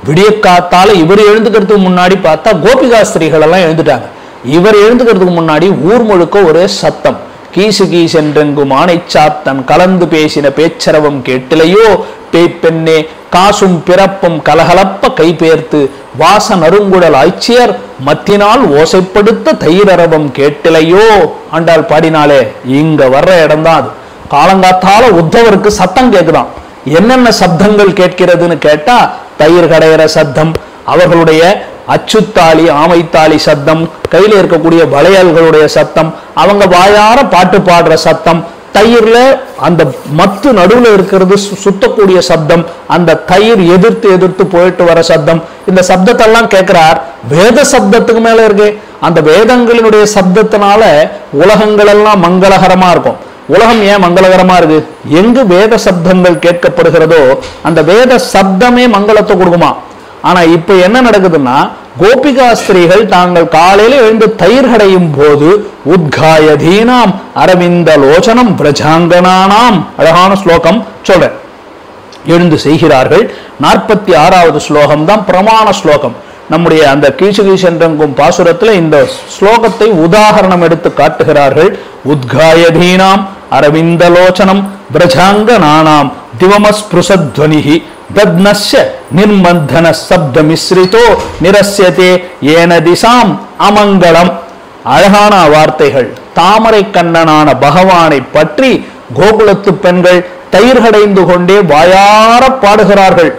விடிய காத்தால இவர் எழுந்துக்கிறதுக்கு முன்னாடி பார்த்தா கோபிகா ஸ்திரீகள் எல்லாம் எழுந்துட்டாங்க இவர் எழுந்துக்கிறதுக்கு முன்னாடி ஊர் முழுக்க ஒரே சத்தம் கீசு கீசென்றெங்கும் ஆணைச்சாத்தன் கலந்து பேசின பேச்சரவம் கேட்டிலையோ பேய்ப்பெண்ணே காசும் பிறப்பும் கலகலப்ப கைபேர்த்து வாச நறுங்குடல் ஆய்ச்சியர் மத்தினால் ஓசைப்படுத்த தயிரரவம் கேட்டிலையோ ஆண்டாள் பாடினாலே இங்க வர்ற இடம்தான் அது காலங்காத்தால உத்தவருக்கு சத்தம் கேக்குதாம் என்னென்ன சப்தங்கள் கேட்கிறதுன்னு கேட்டா தயிர் கடையிற சத்தம் அவர்களுடைய அச்சுத்தாளி ஆமைத்தாளி சத்தம் கையில இருக்கக்கூடிய வளையல்களுடைய சத்தம் அவங்க வாயார பாட்டு பாடுற சத்தம் தயிர்ல அந்த மத்து நடுவுல இருக்கிறது சு- சுத்தக்கூடிய சப்தம் அந்த தயிர் எதிர்த்து எதிர்த்து போயிட்டு வர சப்தம் இந்த சப்தத்தெல்லாம் கேட்கிறார் வேத சப்தத்துக்கு மேல இருக்கு அந்த வேதங்களினுடைய சப்தத்தினால உலகங்கள் எல்லாம் மங்களகரமா இருக்கும் உலகம் ஏன் மங்களகரமா இருக்கு எங்கு வேத சப்தங்கள் கேட்கப்படுகிறதோ அந்த வேத சப்தமே மங்களத்தை கொடுக்குமா ஆனா இப்ப என்ன நடக்குதுன்னா கோபிகா ஸ்திரீகள் தாங்கள் காலையில எழுந்து தயிர் கடையும் போது உத்காயதீனாம் அரவிந்த லோச்சனம் பிரஜாங்கனானாம் அழகான ஸ்லோகம் சொல்றேன் எழுந்து செய்கிறார்கள் நாற்பத்தி ஆறாவது ஸ்லோகம் தான் பிரமாண ஸ்லோகம் நம்முடைய அந்த கீச்சு கீச்சென்றங்கும் பாசுரத்துல இந்த ஸ்லோகத்தை உதாகரணம் எடுத்து காட்டுகிறார்கள் உத்காயதீனாம் அரவிந்தலோச்சனம் பிரஜாங்க நானாம் திவமஸ்பிருசத்வனிஹி தத்னஸ்ய நிர்மந்தன சப்த மிஸ்ரிதோ நிரஸ்யதே ஏன திசாம் அமங்கலம் அழகான வார்த்தைகள் தாமரை கண்ணனான பகவானை பற்றி கோகுலத்து பெண்கள் தயிர்கடைந்து கொண்டே வாயார பாடுகிறார்கள்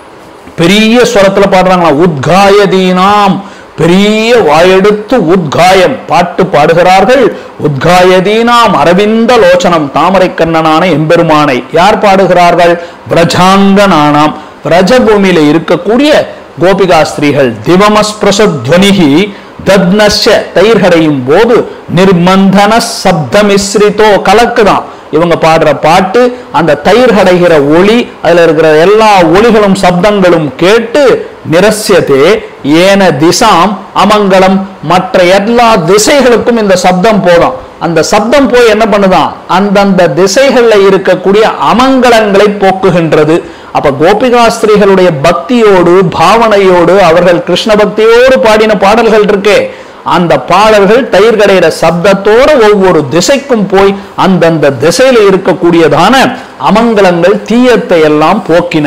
பெரிய ஸ்வரத்துல பாடுறாங்களா உத்காயதீனாம் பெரிய வாயெடுத்து உத்காயம் பாட்டு பாடுகிறார்கள் உத்காயதீனாம் அரவிந்த லோச்சனம் தாமரை கண்ணனான எம்பெருமானை யார் பாடுகிறார்கள் பிரஜாங்கனானாம் பிரஜபூமியில இருக்கக்கூடிய கோபிகா ஸ்திரீகள் திவமஸ்பிரசத்வனிகி தத்னஸ்ய தயிர்கடையும் போது நிர்மந்தன சப்தமிஸ்ரிதோ கலக்குதான் இவங்க பாடுற பாட்டு அந்த தயிர் கடைகிற ஒளி அதுல இருக்கிற எல்லா ஒளிகளும் சப்தங்களும் கேட்டு நிரஸ்யதே ஏன திசாம் அமங்கலம் மற்ற எல்லா திசைகளுக்கும் இந்த சப்தம் போதும் அந்த சப்தம் போய் என்ன பண்ணுதான் அந்தந்த திசைகள்ல இருக்கக்கூடிய அமங்கலங்களை போக்குகின்றது அப்ப கோபிகா ஸ்திரீகளுடைய பக்தியோடு பாவனையோடு அவர்கள் கிருஷ்ண பக்தியோடு பாடின பாடல்கள் இருக்கே அந்த பாடல்கள் தயிர் கடையிற சப்தத்தோட ஒவ்வொரு திசைக்கும் போய் அந்தந்த திசையில இருக்கக்கூடியதான அமங்கலங்கள் தீயத்தை எல்லாம் போக்கின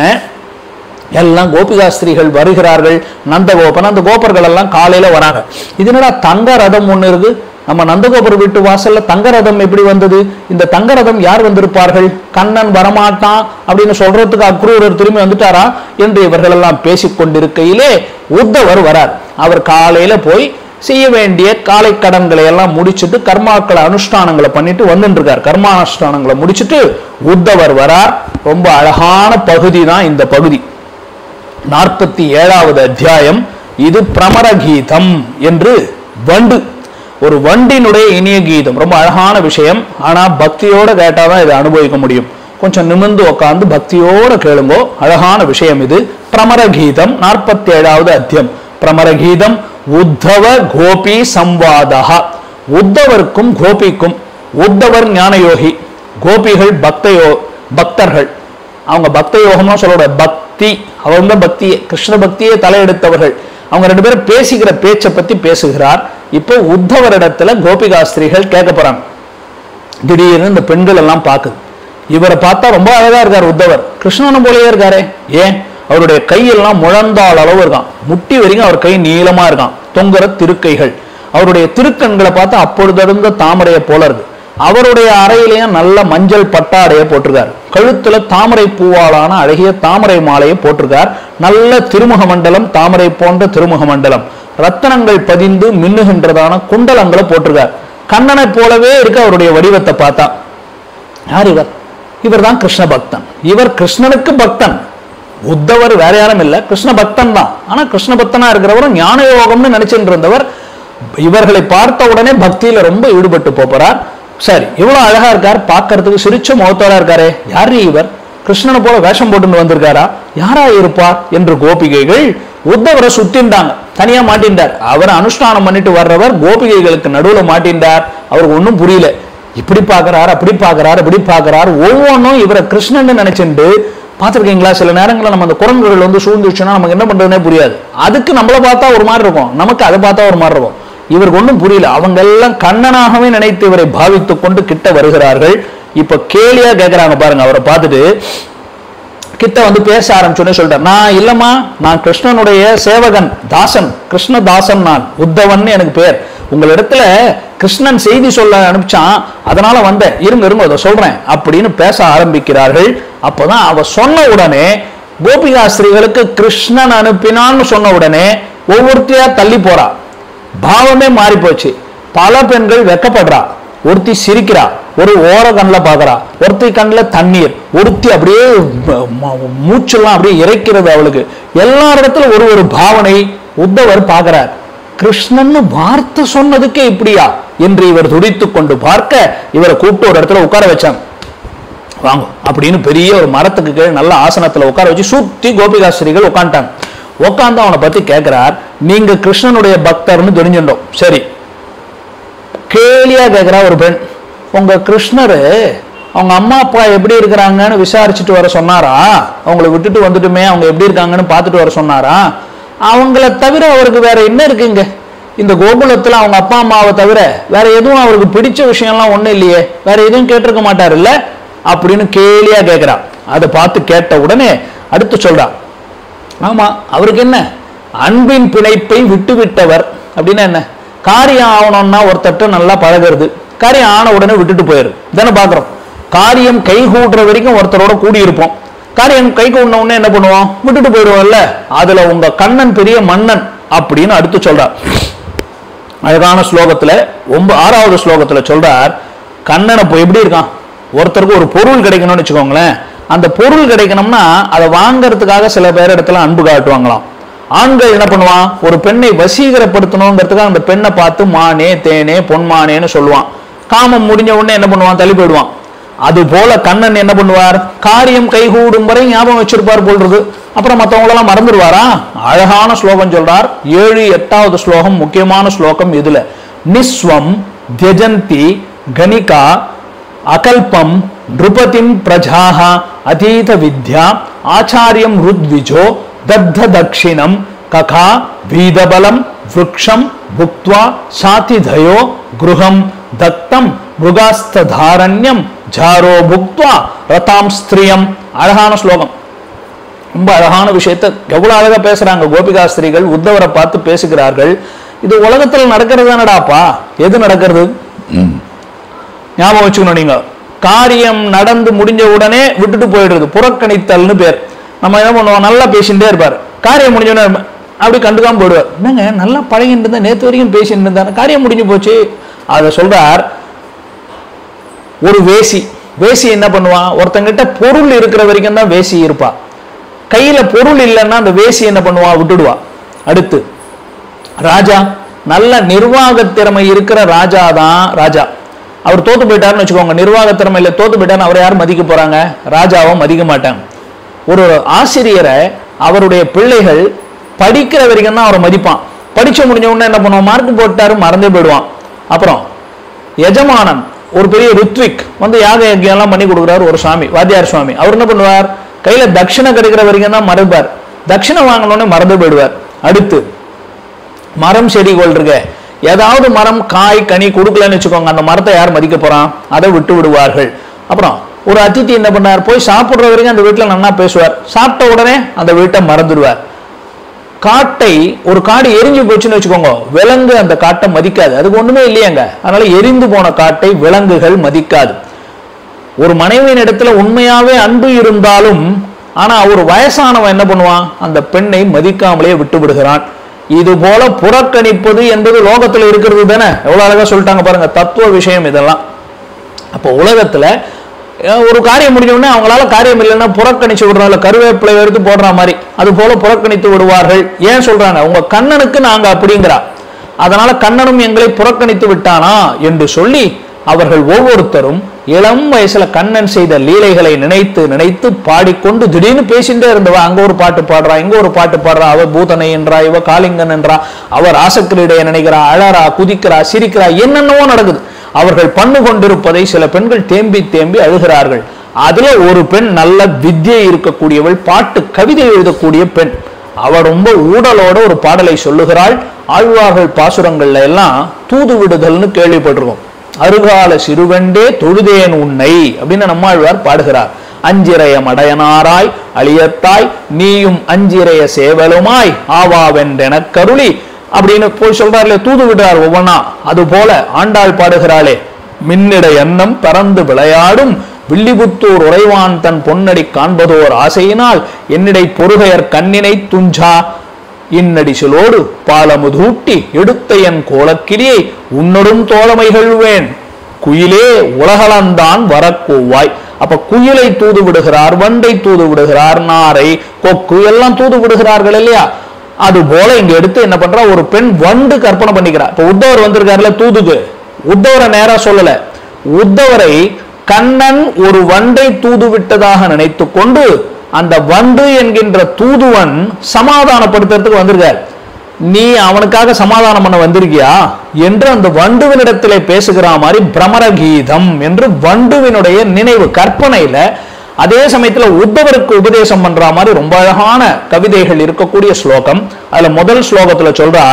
எல்லாம் கோபிகாஸ்திரிகள் வருகிறார்கள் நந்தகோபன் அந்த கோபர்கள் எல்லாம் காலையில வராங்க இது என்னடா தங்க ரதம் ஒண்ணு இருக்கு நம்ம நந்தகோபுர வீட்டு வாசல்ல தங்க ரதம் எப்படி வந்தது இந்த தங்க ரதம் யார் வந்திருப்பார்கள் கண்ணன் வரமாட்டான் அப்படின்னு சொல்றதுக்கு அக்ரூரர் திரும்பி வந்துட்டாரா என்று இவர்கள் எல்லாம் பேசிக் கொண்டிருக்கையிலே உத்தவர் வரார் அவர் காலையில போய் செய்ய வேண்டிய காலை கடன்களை எல்லாம் முடிச்சுட்டு கர்மாக்களை அனுஷ்டானங்களை பண்ணிட்டு வந்துட்டு இருக்கார் கர்மானுஷ்டானங்களை முடிச்சுட்டு உத்தவர் வரார் ரொம்ப அழகான பகுதி தான் இந்த பகுதி நாற்பத்தி ஏழாவது அத்தியாயம் இது பிரமர கீதம் என்று வண்டு ஒரு வண்டினுடைய இனிய கீதம் ரொம்ப அழகான விஷயம் ஆனா பக்தியோட கேட்டாதான் இதை அனுபவிக்க முடியும் கொஞ்சம் நிமிர்ந்து உட்கார்ந்து பக்தியோட கேளுங்கோ அழகான விஷயம் இது பிரமர கீதம் நாற்பத்தி ஏழாவது அத்தியம் பிரமர கீதம் உத்தவ கோபி சம்வாதா உத்தவருக்கும் கோபிக்கும் உத்தவர் ஞானயோகி கோபிகள் பக்தயோ பக்தர்கள் அவங்க பக்த யோகம்லாம் சொல்லக்கூடாது பக்தி அவங்க பக்தி கிருஷ்ண பக்தியே தலையெடுத்தவர்கள் அவங்க ரெண்டு பேரும் பேசிக்கிற பேச்சை பத்தி பேசுகிறார் இப்போ உத்தவரிடத்துல கோபிகா ஸ்திரீகள் கேட்க போறாங்க திடீர்னு இந்த பெண்கள் எல்லாம் பார்க்குது இவரை பார்த்தா ரொம்ப அழகா இருக்கார் உத்தவர் கிருஷ்ணனும் போலயே இருக்காரே ஏன் அவருடைய கையெல்லாம் முழந்தாள் அளவு இருக்கான் முட்டி வரைக்கும் அவர் கை நீளமா இருக்கான் தொங்குற திருக்கைகள் அவருடைய திருக்கண்களை பார்த்தா அப்பொழுது இருந்த தாமரையை போல இருக்கு அவருடைய அறையிலையும் நல்ல மஞ்சள் பட்டாடையை போட்டிருக்கார் கழுத்துல தாமரை பூவாலான அழகிய தாமரை மாலையை போட்டிருக்கார் நல்ல திருமுக மண்டலம் தாமரை போன்ற திருமுக மண்டலம் ரத்தனங்கள் பதிந்து மின்னுகின்றதான குண்டலங்களை போட்டிருக்கார் கண்ணனை போலவே இருக்கு அவருடைய வடிவத்தை பார்த்தா யார் இவர் இவர் தான் கிருஷ்ண பக்தன் இவர் கிருஷ்ணனுக்கு பக்தன் உத்தவர் வேற யாரும் இல்ல கிருஷ்ண பக்தன் தான் ஆனா கிருஷ்ண பக்தனா இருக்கிறவர் ஞான யோகம்னு நினைச்சிட்டு இருந்தவர் இவர்களை பார்த்த உடனே பக்தியில ரொம்ப ஈடுபட்டு போறார் சரி இவ்வளவு அழகா இருக்கார் பார்க்கறதுக்கு சிரிச்ச முகத்தோட இருக்காரே யாரு இவர் கிருஷ்ணனை போல வேஷம் போட்டுன்னு வந்திருக்காரா யாரா இருப்பார் என்று கோபிகைகள் உத்தவரை சுத்தின்றாங்க தனியா மாட்டின்றார் அவர் அனுஷ்டானம் பண்ணிட்டு வர்றவர் கோபிகைகளுக்கு நடுவுல மாட்டின்றார் அவருக்கு ஒண்ணும் புரியல இப்படி பார்க்கறார் அப்படி பார்க்கறார் இப்படி பார்க்கறார் ஒவ்வொன்றும் இவரை கிருஷ்ணன் நினைச்சுண்டு பார்த்துருக்கீங்களா சில நேரங்களில் நம்ம அந்த குரங்குகள் வந்து சூழ்ந்துச்சுன்னா நமக்கு என்ன பண்றதுனே புரியாது அதுக்கு நம்மள பார்த்தா ஒரு மாதிரி இருக்கும் நமக்கு அதை பார்த்தா ஒரு மாதிரி இருக்கும் இவருக்கு ஒன்றும் புரியல அவங்க எல்லாம் கண்ணனாகவே நினைத்து இவரை பாவித்துக் கொண்டு கிட்ட வருகிறார்கள் இப்ப கேலியா கேட்கறாங்க பாருங்க அவரை பார்த்துட்டு கிட்ட வந்து பேச ஆரம்பிச்சோன்னே சொல்லிட்டார் நான் இல்லம்மா நான் கிருஷ்ணனுடைய சேவகன் தாசன் கிருஷ்ண தாசன் நான் உத்தவன் எனக்கு பேர் உங்களிடத்துல கிருஷ்ணன் செய்தி சொல்ல அனுப்பிச்சான் அதனால வந்தேன் இருங்க இருங்க அதை சொல்றேன் அப்படின்னு பேச ஆரம்பிக்கிறார்கள் அப்பதான் அவ சொன்ன உடனே கோபிகாஸ்திரிகளுக்கு கிருஷ்ணன் அனுப்பினான்னு சொன்ன உடனே ஒவ்வொருத்தையா தள்ளி போறா பாவமே மாறி போச்சு பல பெண்கள் வெக்கப்படுறா ஒருத்தி சிரிக்கிறா ஒரு ஓர கண்ணில் பார்க்கறா ஒருத்தி கண்ணில் தண்ணீர் ஒருத்தி அப்படியே ம- ம- மூச்செல்லாம் அப்படியே இறைக்கிறது அவளுக்கு எல்லா இடத்துல ஒரு ஒரு பாவனை உத்தவர் பார்க்கிறார் கிருஷ்ணன்னு வார்த்தை சொன்னதுக்கே இப்படியா என்று இவர் துடித்துக் கொண்டு பார்க்க இவரை கூப்பிட்டு ஒரு இடத்துல உட்கார வச்சாங்க வாங்க அப்படின்னு பெரிய ஒரு மரத்துக்கு கீழே நல்ல ஆசனத்துல உட்கார வச்சு சுத்தி கோபிகாஸ்திரிகள் உட்காந்துட்டாங்க உட்காந்து அவனை பத்தி கேட்கிறார் நீங்க கிருஷ்ணனுடைய பக்தர்னு தெரிஞ்சுட்டோம் சரி கேலியா கேட்கிறா ஒரு பெண் உங்க கிருஷ்ணர் அவங்க அம்மா அப்பா எப்படி இருக்கிறாங்கன்னு விசாரிச்சுட்டு வர சொன்னாரா அவங்கள விட்டுட்டு வந்துட்டுமே அவங்க எப்படி இருக்காங்கன்னு பார்த்துட்டு வர சொன்னாரா அவங்கள தவிர அவருக்கு வேற என்ன இருக்குங்க இந்த கோகுலத்துல அவங்க அப்பா அம்மாவை தவிர வேற எதுவும் அவருக்கு பிடிச்ச விஷயம்லாம் ஒண்ணும் இல்லையே வேற எதுவும் கேட்டிருக்க மாட்டார் இல்ல அப்படின்னு கேலியா கேட்கிறா அதை பார்த்து கேட்ட உடனே அடுத்து சொல்றா ஆமா அவருக்கு என்ன அன்பின் பிணைப்பை விட்டு விட்டவர் அப்படின்னா என்ன காரியம் ஆகணும்னா ஒருத்தட்ட நல்லா பழகுறது காரியம் ஆன உடனே விட்டுட்டு போயிரு தானே பாக்குறோம் காரியம் கை கூட்டுற வரைக்கும் ஒருத்தரோட கூடி இருப்போம் காரியம் கை கூடின உடனே என்ன பண்ணுவோம் விட்டுட்டு போயிடுவோம்ல அதுல உங்க கண்ணன் பெரிய மன்னன் அப்படின்னு அடுத்து சொல்றார் அழகான ஸ்லோகத்துல ஒன்ப ஆறாவது ஸ்லோகத்துல சொல்றார் கண்ணன் இப்போ எப்படி இருக்கான் ஒருத்தருக்கு ஒரு பொருள் கிடைக்கணும்னு வச்சுக்கோங்களேன் அந்த பொருள் கிடைக்கணும்னா அதை வாங்குறதுக்காக சில பேர் இடத்துல அன்பு காட்டுவாங்களாம் ஆண்கள் என்ன பண்ணுவான் ஒரு பெண்ணை வசீகரப்படுத்தணுங்கிறதுக்காக அந்த பெண்ணை பார்த்து மானே தேனே பொன்மானேன்னு சொல்லுவான் காமம் முடிஞ்ச உடனே என்ன பண்ணுவான் தள்ளி போயிடுவான் அது போல கண்ணன் என்ன பண்ணுவார் காரியம் கைகூடும் வரை ஞாபகம் வச்சிருப்பார் போல்றது அப்புறம் மற்றவங்களெல்லாம் மறந்துடுவாரா அழகான ஸ்லோகம் சொல்றார் ஏழு எட்டாவது ஸ்லோகம் முக்கியமான ஸ்லோகம் இதுல நிஸ்வம் தியஜந்தி கணிகா அகல்பம் நிருபதிம் பிரஜாக அதீத வித்யா ஆச்சாரியம் ருத்விஜோ தத்த தக்ஷிணம் ககா வீதபலம் விருக்ஷம் புக்த்வா சாதிதயோ கிருஹம் தத்தம் மிருகாஸ்தாரண்யம் ஜாரோ புக்த்வா ரதாம் ஸ்திரியம் அழகான ஸ்லோகம் ரொம்ப அழகான விஷயத்தை எவ்வளவு அழகா பேசுறாங்க கோபிகாஸ்திரிகள் உத்தவரை பார்த்து பேசுகிறார்கள் இது உலகத்தில் நடக்கிறது தானடாப்பா எது நடக்கிறது ஞாபகம் வச்சுக்கணும் நீங்க காரியம் நடந்து முடிஞ்ச உடனே விட்டுட்டு போயிடுறது புறக்கணித்தல்னு பேர் நம்ம என்ன பண்ணுவோம் நல்லா பேசிட்டே இருப்பார் காரியம் முடிஞ்ச உடனே அப்படி கண்டுக்காம போயிடுவார் என்னங்க நல்லா பழகிட்டு இருந்தா நேத்து வரைக்கும் பேசிட்டு இருந்தாரு காரியம் முடிஞ்சு போச்சு அதை சொல்றார் ஒரு வேசி வேசி என்ன பண்ணுவான் ஒருத்தங்கிட்ட பொருள் இருக்கிற வரைக்கும் தான் வேசி இருப்பா கையில பொருள் இல்லைன்னா அந்த வேசி என்ன பண்ணுவா விட்டுடுவா அடுத்து ராஜா நல்ல நிர்வாக திறமை இருக்கிற ராஜா தான் ராஜா அவர் தோத்து போயிட்டாருன்னு வச்சுக்கோங்க நிர்வாக திறமையில தோத்து போயிட்டாருன்னு அவரை யாரும் மதிக்க போறாங்க ராஜாவை மதிக்க மாட்டாங்க ஒரு ஆசிரியரை அவருடைய பிள்ளைகள் படிக்கிற வரைக்கும் தான் அவரை மதிப்பான் படிச்சு முடிஞ்ச உடனே என்ன பண்ணுவான் மார்க் போட்டாரு மறந்தே போயிடுவான் அப்புறம் எஜமானன் ஒரு பெரிய ருத்விக் வந்து யாக யஜ்யம் எல்லாம் பண்ணி கொடுக்குறாரு ஒரு சுவாமி வாத்தியார் சுவாமி அவர் என்ன பண்ணுவார் கையில தட்சிணை கிடைக்கிற வரைக்கும் தான் மறப்பார் தட்சிணை வாங்கினோடனே மறந்து போயிடுவார் அடுத்து மரம் செடிகள் இருக்க ஏதாவது மரம் காய் கனி கொடுக்கலன்னு வச்சுக்கோங்க அந்த மரத்தை யார் மதிக்க போறான் அதை விட்டு விடுவார்கள் அப்புறம் ஒரு அதித்தி என்ன பண்ணார் போய் சாப்பிடுற வரைக்கும் அந்த வீட்டுல நன்னா பேசுவார் சாப்பிட்ட உடனே அந்த வீட்டை மறந்துடுவார் காட்டை ஒரு காடு எரிஞ்சு போச்சுன்னு வச்சுக்கோங்க விலங்கு அந்த காட்டை மதிக்காது அதுக்கு ஒண்ணுமே இல்லையாங்க அதனால எரிந்து போன காட்டை விலங்குகள் மதிக்காது ஒரு மனைவியின் இடத்துல உண்மையாவே அன்பு இருந்தாலும் ஆனா ஒரு வயசானவன் என்ன பண்ணுவான் அந்த பெண்ணை மதிக்காமலே விட்டு விடுகிறான் இது போல புறக்கணிப்பது என்பது லோகத்துல இருக்கிறது தானே எவ்வளவு அழகா சொல்லிட்டாங்க பாருங்க தத்துவ விஷயம் இதெல்லாம் அப்போ உலகத்துல அஹ், ஒரு காரியம் முடிஞ்ச உடனே அவங்களால காரியம் இல்லைன்னா புறக்கணிச்சு விடுறாங்க கருவேப்பிலை எடுத்து போடுற மாதிரி அது போல புறக்கணித்து விடுவார்கள் ஏன் சொல்றாங்க உங்க கண்ணனுக்கு நாங்க அப்படிங்கிறா அதனால கண்ணனும் எங்களை புறக்கணித்து விட்டானா என்று சொல்லி அவர்கள் ஒவ்வொருத்தரும் இளம் வயசுல கண்ணன் செய்த லீலைகளை நினைத்து நினைத்து பாடிக்கொண்டு திடீர்னு பேசிட்டே இருந்தவ அங்க ஒரு பாட்டு பாடுறா இங்க ஒரு பாட்டு பாடுறா அவ பூதனை என்றா இவ காளிங்கன் என்றா அவர் ஆசக்கிரீடைய நினைக்கிறா அழறா குதிக்கிறா சிரிக்கிறா என்னென்னவோ நடக்குது அவர்கள் பண்ணு கொண்டிருப்பதை சில பெண்கள் தேம்பி தேம்பி அழுகிறார்கள் அதுல ஒரு பெண் நல்ல வித்யை இருக்கக்கூடியவள் பாட்டு கவிதை எழுதக்கூடிய பெண் அவள் ரொம்ப ஊடலோட ஒரு பாடலை சொல்லுகிறாள் ஆழ்வார்கள் பாசுரங்கள்ல எல்லாம் தூது விடுதல்னு கேள்விப்பட்டிருக்கோம் அருகால சிறுவண்டே தொழுதேன் உன்னை அப்படின்னு நம்மாழ்வார் பாடுகிறார் அஞ்சிறைய மடையனாராய் அழியத்தாய் நீயும் அஞ்சிறைய சேவலுமாய் ஆவாவென்றெனக் கருளி அப்படின்னு போய் சொல்றாருலே தூது விடுறார் ஒவ்வொன்னா அது போல ஆண்டாள் பாடுகிறாளே மின்னிட எண்ணம் பறந்து விளையாடும் வில்லிபுத்தூர் உறைவான் தன் பொன்னடி காண்பதோர் ஆசையினால் என்னிடை பொறுகையர் கண்ணினை துஞ்சா இன்னடிசலோடு பாலமுதூட்டி எடுத்த என் கோலக்கிரியை உன்னொடும் தோழமைகள்வேன் குயிலே உலகளந்தான் வரக்கூவாய் அப்ப குயிலை தூது விடுகிறார் வண்டை தூது விடுகிறார் நாரை கொக்கு எல்லாம் தூது விடுகிறார்கள் இல்லையா அது போல இங்க எடுத்து என்ன பண்றா ஒரு பெண் வண்டு கற்பனை பண்ணிக்கிறா இப்ப உத்தவர் வந்திருக்காருல தூதுக்கு உத்தவரை நேரா சொல்லல உத்தவரை கண்ணன் ஒரு வண்டை தூது விட்டதாக நினைத்து கொண்டு அந்த வண்டு என்கின்ற தூதுவன் சமாதானப்படுத்துறதுக்கு வந்திருக்கார் நீ அவனுக்காக சமாதானம் பண்ண வந்திருக்கியா என்று அந்த வண்டுவினிடத்திலே பேசுகிற மாதிரி பிரமர கீதம் என்று வண்டுவினுடைய நினைவு கற்பனையில அதே சமயத்துல உத்தவருக்கு உபதேசம் பண்ற மாதிரி ரொம்ப அழகான கவிதைகள் இருக்கக்கூடிய ஸ்லோகம் அதுல முதல் ஸ்லோகத்துல சொல்றா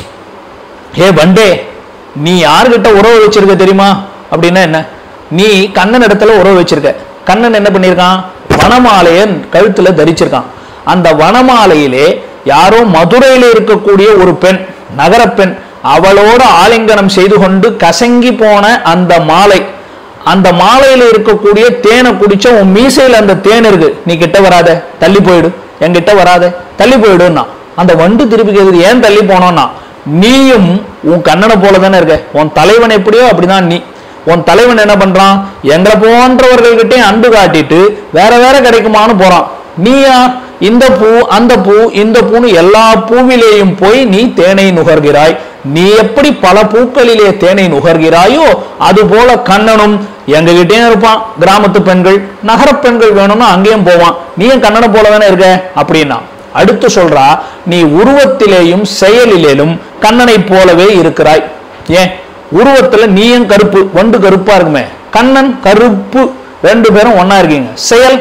ஹே வண்டே நீ யார்கிட்ட உறவு வச்சிருக்க தெரியுமா அப்படின்னா என்ன நீ கண்ணன் இடத்துல உறவு வச்சிருக்க கண்ணன் என்ன பண்ணியிருக்கான் வனமாலைய கழுத்துல தரிச்சிருக்கான் அந்த வனமாலையிலே யாரோ மதுரையில இருக்கக்கூடிய ஒரு பெண் நகர பெண் அவளோட ஆலிங்கனம் செய்து கொண்டு கசங்கி போன அந்த மாலை அந்த மாலையில இருக்கக்கூடிய தேனை குடிச்ச உன் மீசையில அந்த தேன் இருக்கு நீ கிட்ட வராத தள்ளி போயிடு என்கிட்ட வராத தள்ளி போயிடுன்னா அந்த வண்டு திருப்பி கேக்குது ஏன் தள்ளி போனோம்னா நீயும் உன் கண்ணனை போல தானே இருக்க உன் தலைவன் எப்படியோ அப்படிதான் நீ உன் தலைவன் என்ன பண்றான் எங்களை போன்றவர்கள்கிட்டே அன்பு காட்டிட்டு வேற வேற கிடைக்குமான்னு போறான் நீயா இந்த பூ அந்த பூ இந்த பூன்னு எல்லா பூவிலேயும் போய் நீ தேனை நுகர்கிறாய் நீ எப்படி பல பூக்களிலே தேனை நுகர்கிறாயோ அது போல கண்ணனும் எங்ககிட்டயும் இருப்பான் கிராமத்து பெண்கள் நகர பெண்கள் வேணும்னா அங்கேயும் போவான் நீயும் கண்ணனை போல தானே இருக்க அப்படின்னா அடுத்து சொல்றா நீ உருவத்திலேயும் செயலிலேயும் கண்ணனை போலவே இருக்கிறாய் ஏன் உருவத்துல நீயும் கருப்பு வண்டு கருப்பா இருக்குமே கண்ணன் கருப்பு ரெண்டு பேரும் ஒண்ணா இருக்கீங்க செயல்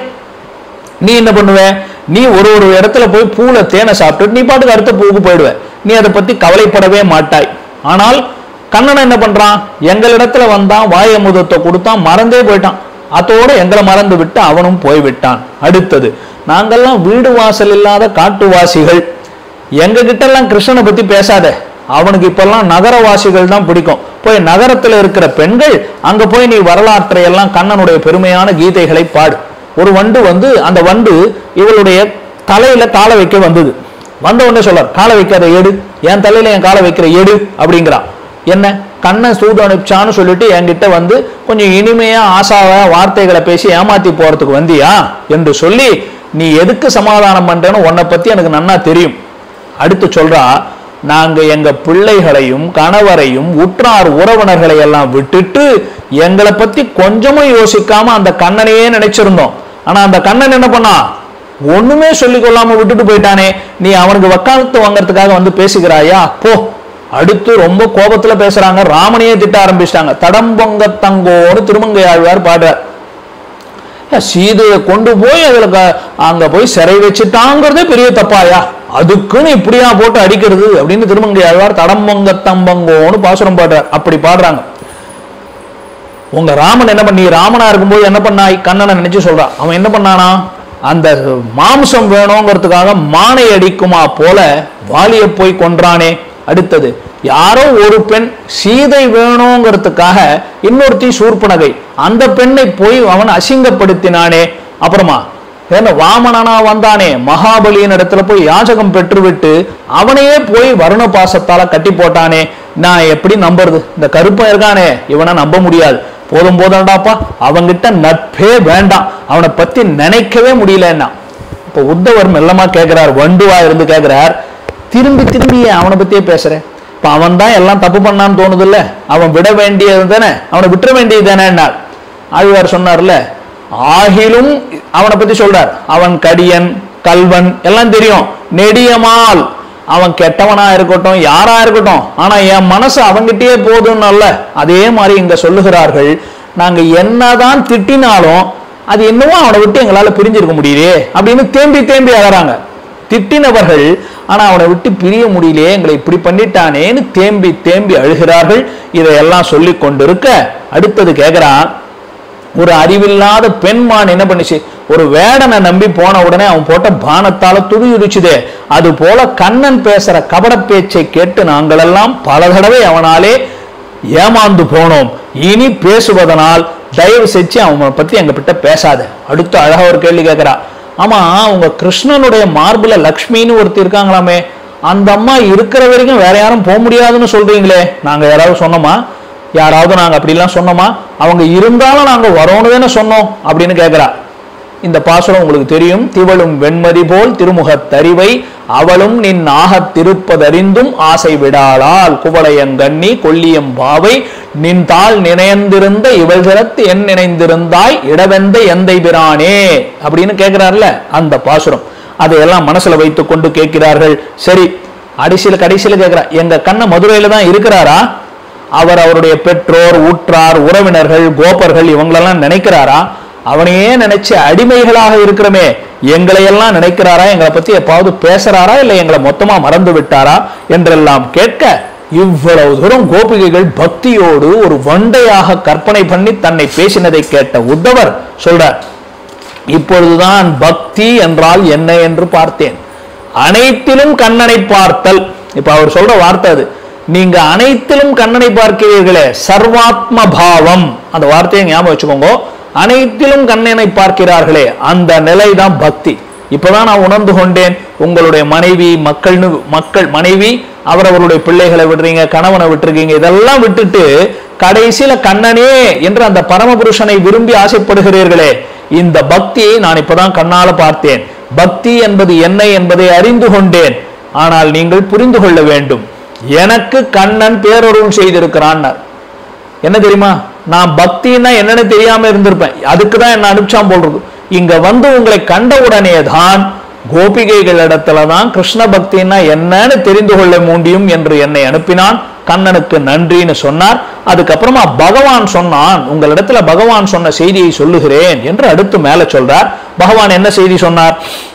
நீ என்ன பண்ணுவ நீ ஒரு ஒரு இடத்துல போய் பூல தேனை சாப்பிட்டு நீ பாட்டுக்கு அடுத்த பூவுக்கு போயிடுவ நீ அதை பத்தி கவலைப்படவே மாட்டாய் ஆனால் கண்ணன் என்ன பண்றான் எங்களிடத்துல வந்தான் வாய முதத்தை கொடுத்தான் மறந்தே போயிட்டான் அதோட எங்களை மறந்து விட்டு அவனும் போய்விட்டான் அடுத்தது நாங்கெல்லாம் வீடு வாசல் இல்லாத காட்டுவாசிகள் எங்க கிட்ட எல்லாம் கிருஷ்ணனை பத்தி பேசாத அவனுக்கு இப்பெல்லாம் நகரவாசிகள் தான் பிடிக்கும் போய் நகரத்துல இருக்கிற பெண்கள் அங்க போய் நீ வரலாற்றை எல்லாம் கண்ணனுடைய பெருமையான கீதைகளை பாடு ஒரு வண்டு வந்து அந்த வண்டு இவளுடைய தலையில காலை வைக்க வந்தது வந்த உடனே சொல்றார் காலை வைக்காத எடு என் தலையில என் காலை வைக்கிற எடு அப்படிங்கிறான் என்ன கண்ணன் சூது அனுப்பிச்சான்னு சொல்லிட்டு என்கிட்ட வந்து கொஞ்சம் இனிமையா ஆசாவா வார்த்தைகளை பேசி ஏமாத்தி போறதுக்கு வந்தியா என்று சொல்லி நீ எதுக்கு சமாதானம் பண்றேன்னு உன்னை பத்தி எனக்கு நன்னா தெரியும் அடுத்து சொல்றா நாங்க எங்க பிள்ளைகளையும் கணவரையும் உற்றார் உறவினர்களை எல்லாம் விட்டுட்டு எங்களை பத்தி கொஞ்சமும் யோசிக்காம அந்த கண்ணனையே நினைச்சிருந்தோம் ஆனா அந்த கண்ணன் என்ன பண்ணா ஒண்ணுமே சொல்லிக் கொள்ளாம விட்டுட்டு போயிட்டானே நீ அவனுக்கு வக்காலத்து வாங்கறதுக்காக வந்து பேசுகிறாயா போ அடுத்து ரொம்ப கோபத்துல பேசுறாங்க ராமனையே திட்ட ஆரம்பிச்சிட்டாங்க தடம்பொங்க தங்கோன்னு திருமங்கை ஆழ்வார் பாடுறார் ஏன் சீதையை கொண்டு போய் அதுல க- அங்க போய் சிறை வச்சுட்டாங்கிறதே பெரிய தப்பாயா அதுக்குன்னு இப்படியா போட்டு அடிக்கிறது அப்படின்னு திருமங்கை ஆழ்வார் தடம்பொங்க தம்பங்கோன்னு பாசுரம் பாடுறார் அப்படி பாடுறாங்க உங்க ராமன் என்ன பண்ணி ராமனா இருக்கும்போது என்ன பண்ணாய் கண்ணனை நினைச்சு சொல்றான் அவன் என்ன பண்ணானா அந்த மாம்சம் வேணுங்கிறதுக்காக மானை அடிக்குமா போல வாலிய போய் கொன்றானே அடுத்தது யாரோ ஒரு பெண் சீதை வேணுங்கிறதுக்காக இன்னொருத்தி சூர்பனகை அந்த பெண்ணை போய் அவன் அசிங்கப்படுத்தினானே அப்புறமா ஏன்னா வாமனனா வந்தானே மகாபலியின் இடத்துல போய் யாஜகம் பெற்றுவிட்டு அவனையே போய் வருண பாசத்தால கட்டி போட்டானே நான் எப்படி நம்புறது இந்த கருப்பன் இருக்கானே இவனை நம்ப முடியாது போதும் போதாண்டாப்பா அவங்கிட்ட நட்பே வேண்டாம் அவனை பத்தி நினைக்கவே முடியலன்னா இப்ப உத்தவர் மெல்லமா கேட்கிறார் வண்டுவா இருந்து கேட்கிறார் திரும்பி திரும்பி ஏன் அவனை பத்தியே பேசுறேன் இப்ப அவன் தான் எல்லாம் தப்பு பண்ணான்னு தோணுது இல்ல அவன் விட வேண்டியது தானே அவனை விட்டுற வேண்டியது தானே ஆழ்வார் சொன்னார்ல ஆகிலும் அவனை பத்தி சொல்றார் அவன் கடியன் கல்வன் எல்லாம் தெரியும் நெடியமால் அவன் கெட்டவனா இருக்கட்டும் யாரா இருக்கட்டும் ஆனா என் மனசு அவங்கிட்டயே போதும்னு அல்ல அதே மாதிரி இங்க சொல்லுகிறார்கள் நாங்க என்னதான் திட்டினாலும் அது என்னவோ அவனை விட்டு எங்களால பிரிஞ்சிருக்க முடியலையே அப்படின்னு தேம்பி தேம்பி அழறாங்க திட்டினவர்கள் ஆனா அவனை விட்டு பிரிய முடியலையே எங்களை இப்படி பண்ணிட்டானேன்னு தேம்பி தேம்பி அழுகிறார்கள் இதையெல்லாம் சொல்லி கொண்டிருக்க அடுத்தது கேக்குறான் ஒரு அறிவில்லாத பெண்மான் என்ன பண்ணுச்சு ஒரு வேடனை நம்பி போன உடனே அவன் போட்ட பானத்தால துடியுடிச்சுதே அது போல கண்ணன் பேசுற கபட பேச்சை கேட்டு நாங்களெல்லாம் பல தடவை அவனாலே ஏமாந்து போனோம் இனி பேசுவதனால் தயவு செஞ்சு அவனை பத்தி எங்க கிட்ட பேசாத அடுத்து அழகா ஒரு கேள்வி கேட்கிறா ஆமா உங்க கிருஷ்ணனுடைய மார்புல லக்ஷ்மின்னு ஒருத்தி இருக்காங்களாமே அந்த அம்மா இருக்கிற வரைக்கும் வேற யாரும் போக முடியாதுன்னு சொல்றீங்களே நாங்க யாராவது சொன்னோமா யாராவது நாங்க அப்படிலாம் சொன்னோமா அவங்க இருந்தாலும் நாங்க வரோன்னு தானே சொன்னோம் அப்படின்னு கேட்கிறா இந்த பாசுரம் உங்களுக்கு தெரியும் திவளும் வெண்மதி போல் திருமுகத் தறிவை அவளும் நின் ஆகத் திருப்பதறிந்தும் ஆசை விடாளால் குவளையங்கண்ணி கொல்லியம் பாவை நின் தாள் நினைந்திருந்த இவள் சிறத்து என் நினைந்திருந்தாய் இடவெந்த எந்தை பிரானே அப்படின்னு கேட்கிறார்ல அந்த பாசுரம் அதையெல்லாம் மனசுல வைத்துக் கொண்டு கேட்கிறார்கள் சரி கடைசியில கடைசியில கேட்கிறா எங்க கண்ண மதுரையில தான் இருக்கிறாரா அவர் அவருடைய பெற்றோர் உற்றார் உறவினர்கள் கோப்பர்கள் இவங்களெல்லாம் நினைக்கிறாரா அவனையே நினைச்சு அடிமைகளாக இருக்கிறோமே எங்களை எல்லாம் நினைக்கிறாரா எங்களை பத்தி எப்பாவது பேசுறாரா இல்ல எங்களை மொத்தமா மறந்து விட்டாரா என்றெல்லாம் கேட்க இவ்வளவு தூரம் கோபிகைகள் பக்தியோடு ஒரு வண்டையாக கற்பனை பண்ணி தன்னை பேசினதை கேட்ட உத்தவர் சொல்றார் இப்பொழுதுதான் பக்தி என்றால் என்ன என்று பார்த்தேன் அனைத்திலும் கண்ணனை பார்த்தல் இப்ப அவர் சொல்ற வார்த்தை அது நீங்க அனைத்திலும் கண்ணனை பார்க்கிறீர்களே சர்வாத்ம பாவம் அந்த வார்த்தையை ஞாபகம் வச்சுக்கோங்க அனைத்திலும் கண்ணனை பார்க்கிறார்களே அந்த நிலைதான் பக்தி இப்பதான் நான் உணர்ந்து கொண்டேன் உங்களுடைய மனைவி மக்கள்னு மக்கள் மனைவி அவரவருடைய பிள்ளைகளை விடுறீங்க கணவனை விட்டுருக்கீங்க இதெல்லாம் விட்டுட்டு கடைசியில கண்ணனே என்று அந்த பரமபுருஷனை விரும்பி ஆசைப்படுகிறீர்களே இந்த பக்தியை நான் இப்பதான் கண்ணால பார்த்தேன் பக்தி என்பது என்ன என்பதை அறிந்து கொண்டேன் ஆனால் நீங்கள் புரிந்து கொள்ள வேண்டும் எனக்கு கண்ணன் பேரருள் செய்திருக்கிறான் என்ன தெரியுமா நான் பக்தின்னா என்னன்னு தெரியாம இருந்திருப்பேன் அதுக்கு தான் என்ன அனுப்பிச்சான் போல் இருக்கு இங்க வந்து உங்களை கண்ட உடனே தான் கோபிகைகள் இடத்துல தான் கிருஷ்ண பக்தின்னா என்னன்னு தெரிந்து கொள்ள முடியும் என்று என்னை அனுப்பினான் கண்ணனுக்கு நன்றின்னு சொன்னார் அதுக்கப்புறமா பகவான் சொன்னான் உங்களிடத்துல பகவான் சொன்ன செய்தியை சொல்லுகிறேன் என்று அடுத்து மேல சொல்றார் பகவான் என்ன செய்தி சொன்னார்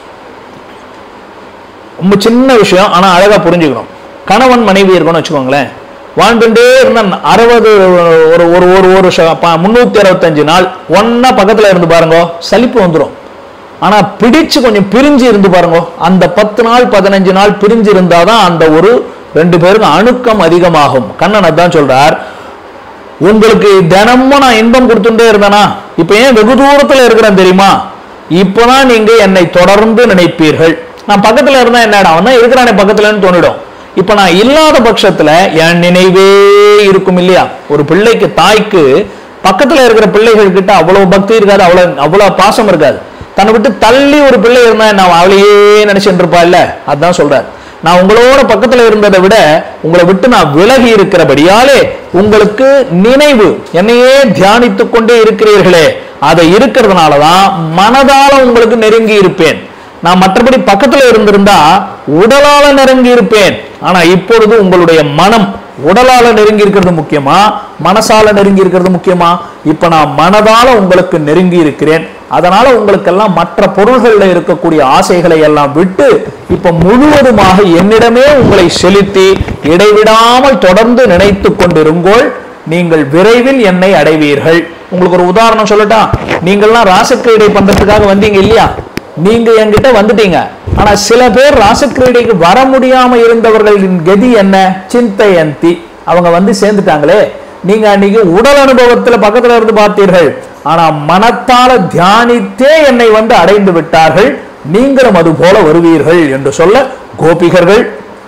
ரொம்ப சின்ன விஷயம் ஆனா அழகா புரிஞ்சுக்கணும் கணவன் மனைவி இருக்கணும்னு வச்சுக்கோங்களேன் வாழ்ந்துட்டே இருந்த அறுபது ஒரு ஒரு ஒரு ஒரு முன்னூத்தி அறுபத்தஞ்சு நாள் ஒன்னா பக்கத்துல இருந்து பாருங்க சலிப்பு வந்துடும் ஆனா பிடிச்சு கொஞ்சம் பிரிஞ்சு இருந்து பாருங்க அந்த பத்து நாள் பதினஞ்சு நாள் பிரிஞ்சு இருந்தாதான் அந்த ஒரு ரெண்டு பேருக்கும் அணுக்கம் அதிகமாகும் கண்ணன் அதான் சொல்றார் உங்களுக்கு தினமும் நான் இன்பம் கொடுத்துட்டே இருந்தேனா இப்ப ஏன் வெகு தூரத்துல இருக்கிறேன் தெரியுமா இப்பதான் நீங்க என்னை தொடர்ந்து நினைப்பீர்கள் நான் பக்கத்துல இருந்தா என்னடா அவன் தான் இருக்கிறானே பக்கத்துலன்னு தோணிடும் இப்ப நான் இல்லாத பட்சத்துல என் நினைவே இருக்கும் இல்லையா ஒரு பிள்ளைக்கு தாய்க்கு பக்கத்துல இருக்கிற பிள்ளைகள் கிட்ட அவ்வளவு பக்தி இருக்காது அவ்வளவு அவ்வளவு பாசம் இருக்காது தன்னை விட்டு தள்ளி ஒரு பிள்ளை இருந்தா நான் அவளையே நினைச்சுட்டு இருப்பா இல்ல அதான் சொல்றார் நான் உங்களோட பக்கத்துல இருந்ததை விட உங்களை விட்டு நான் விலகி இருக்கிறபடியாலே உங்களுக்கு நினைவு என்னையே தியானித்துக் கொண்டே இருக்கிறீர்களே அதை இருக்கிறதுனாலதான் மனதால உங்களுக்கு நெருங்கி இருப்பேன் நான் மற்றபடி பக்கத்துல இருந்திருந்தா உடலால நெருங்கி இருப்பேன் ஆனா இப்பொழுது உங்களுடைய மனம் உடலால நெருங்கி இருக்கிறது முக்கியமா மனசால நெருங்கி இருக்கிறது முக்கியமா இப்ப நான் மனதால உங்களுக்கு நெருங்கி இருக்கிறேன் அதனால உங்களுக்கெல்லாம் மற்ற பொருள்கள்ல இருக்கக்கூடிய ஆசைகளை எல்லாம் விட்டு இப்ப முழுவதுமாக என்னிடமே உங்களை செலுத்தி இடைவிடாமல் தொடர்ந்து நினைத்து கொண்டிருங்கோள் நீங்கள் விரைவில் என்னை அடைவீர்கள் உங்களுக்கு ஒரு உதாரணம் சொல்லட்டா நீங்கள்லாம் ராசக்கிரீடை பண்றதுக்காக வந்தீங்க இல்லையா நீங்க என்கிட்ட வந்துட்டீங்க ஆனா சில பேர் ராசக்கிரீடைக்கு வர முடியாம இருந்தவர்களின் கதி என்ன சிந்தையந்தி அவங்க வந்து சேர்ந்துட்டாங்களே நீங்க அன்னைக்கு உடல் அனுபவத்துல பக்கத்துல இருந்து பார்த்தீர்கள் ஆனா மனத்தால தியானித்தே என்னை வந்து அடைந்து விட்டார்கள் நீங்களும் அது போல வருவீர்கள் என்று சொல்ல கோபிகர்கள்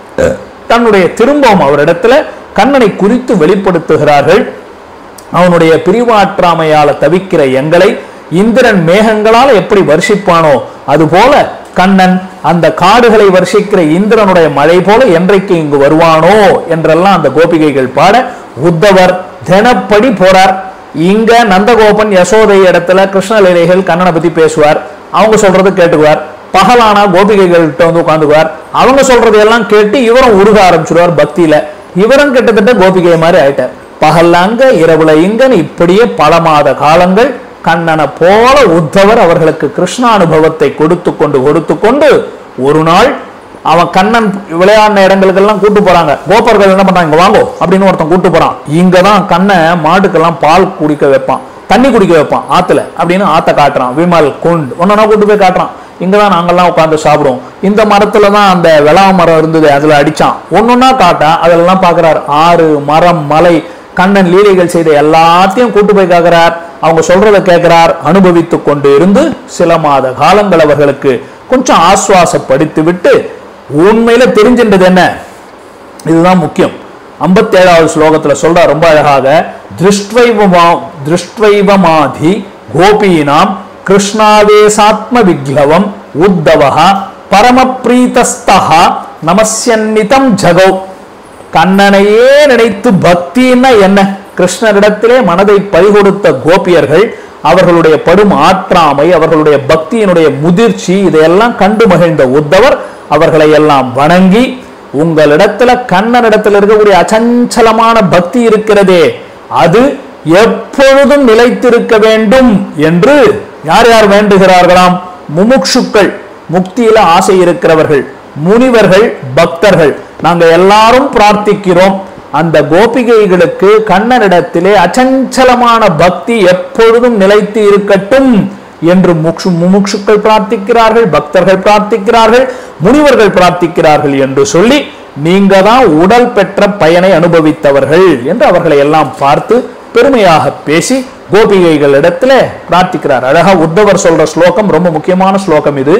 தன்னுடைய திரும்பவும் அவரிடத்துல கண்ணனை குறித்து வெளிப்படுத்துகிறார்கள் அவனுடைய பிரிவாற்றாமையால தவிக்கிற எங்களை இந்திரன் மேகங்களால் எப்படி வருஷிப்பானோ அதுபோல கண்ணன் அந்த காடுகளை வருஷிக்கிற இந்திரனுடைய மழை போல என்றைக்கு இங்கு வருவானோ என்றெல்லாம் அந்த கோபிகைகள் பாட உத்தவர் தினப்படி போறார் இங்க நந்தகோபன் யசோதை இடத்துல கிருஷ்ணலீலைகள் கண்ணனை பத்தி பேசுவார் அவங்க சொல்றது கேட்டுக்குவார் பகலானா கோபிகைகள்கிட்ட வந்து உட்காந்துக்குவார் அவங்க சொல்றது எல்லாம் கேட்டு இவரும் உருக ஆரம்பிச்சிடுவார் பக்தியில இவரும் கிட்டத்தட்ட கோபிகை மாதிரி ஆயிட்டார் பகல்ல அங்க இரவுல இங்கன்னு இப்படியே பல மாத காலங்கள் கண்ணனை போல உத்தவர் அவர்களுக்கு கிருஷ்ண அனுபவத்தை கொடுத்து கொண்டு கொடுத்து கொண்டு ஒரு நாள் அவன் கண்ணன் விளையாடின இடங்களுக்கெல்லாம் கூட்டு போறாங்க கோபர்கள் என்ன பண்றாங்க இங்க வாங்கோ அப்படின்னு ஒருத்தன் கூட்டு போறான் இங்க தான் கண்ணை மாட்டுக்கெல்லாம் பால் குடிக்க வைப்பான் தண்ணி குடிக்க வைப்பான் ஆத்துல அப்படின்னு ஆத்த காட்டுறான் விமல் குண்ட் ஒன்னொன்னா கூட்டு போய் காட்டுறான் இங்கதான் நாங்கெல்லாம் உட்காந்து சாப்பிடுவோம் இந்த மரத்துல தான் அந்த விளா மரம் இருந்தது அதுல அடிச்சான் ஒன்னொன்னா காட்டா அதெல்லாம் பாக்குறாரு ஆறு மரம் மலை கண்ணன் லீலைகள் செய்த எல்லாத்தையும் கூட்டு போய் கேட்கிறார் அவங்க சொல்றதை கேட்கிறார் அனுபவித்துக் கொண்டு இருந்து சில மாத காலங்கள் அவர்களுக்கு கொஞ்சம் ஆஸ்வாசப்படுத்தி விட்டு உண்மையில தெரிஞ்சின்றது என்ன இதுதான் முக்கியம் ஐம்பத்தி ஏழாவது ஸ்லோகத்துல சொல்ற ரொம்ப அழகாக திருஷ்டைவமா திருஷ்டைவமாதி கோபீனாம் கிருஷ்ணாவேசாத்ம விக்லவம் உத்தவஹ பரமப்ரீதஸ்தஹ நமஸ்யன்னிதம் ஜகௌ கண்ணனையே நினைத்து பக்தின்னா என்ன கிருஷ்ணரிடத்திலே மனதை பறிகொடுத்த கோபியர்கள் அவர்களுடைய படும் ஆற்றாமை அவர்களுடைய பக்தியினுடைய முதிர்ச்சி இதையெல்லாம் கண்டு மகிழ்ந்த உத்தவர் அவர்களை எல்லாம் வணங்கி உங்களிடத்துல கண்ணனிடத்தில் இருக்கக்கூடிய அச்சஞ்சலமான பக்தி இருக்கிறதே அது எப்பொழுதும் நிலைத்திருக்க வேண்டும் என்று யார் யார் வேண்டுகிறார்களாம் முமுட்சுக்கள் முக்தியில ஆசை இருக்கிறவர்கள் முனிவர்கள் பக்தர்கள் நாங்க எல்லாரும் பிரார்த்திக்கிறோம் அந்த கோபிகைகளுக்கு கண்ணனிடத்திலே அச்சஞ்சலமான பக்தி எப்பொழுதும் நிலைத்து இருக்கட்டும் என்று முக்ஷு முமுட்சுக்கள் பிரார்த்திக்கிறார்கள் பக்தர்கள் பிரார்த்திக்கிறார்கள் முனிவர்கள் பிரார்த்திக்கிறார்கள் என்று சொல்லி நீங்க தான் உடல் பெற்ற பயனை அனுபவித்தவர்கள் என்று அவர்களை எல்லாம் பார்த்து பெருமையாக பேசி கோபிகைகளிடத்துல பிரார்த்திக்கிறார் அழகா உத்தவர் சொல்ற ஸ்லோகம் ரொம்ப முக்கியமான ஸ்லோகம் இது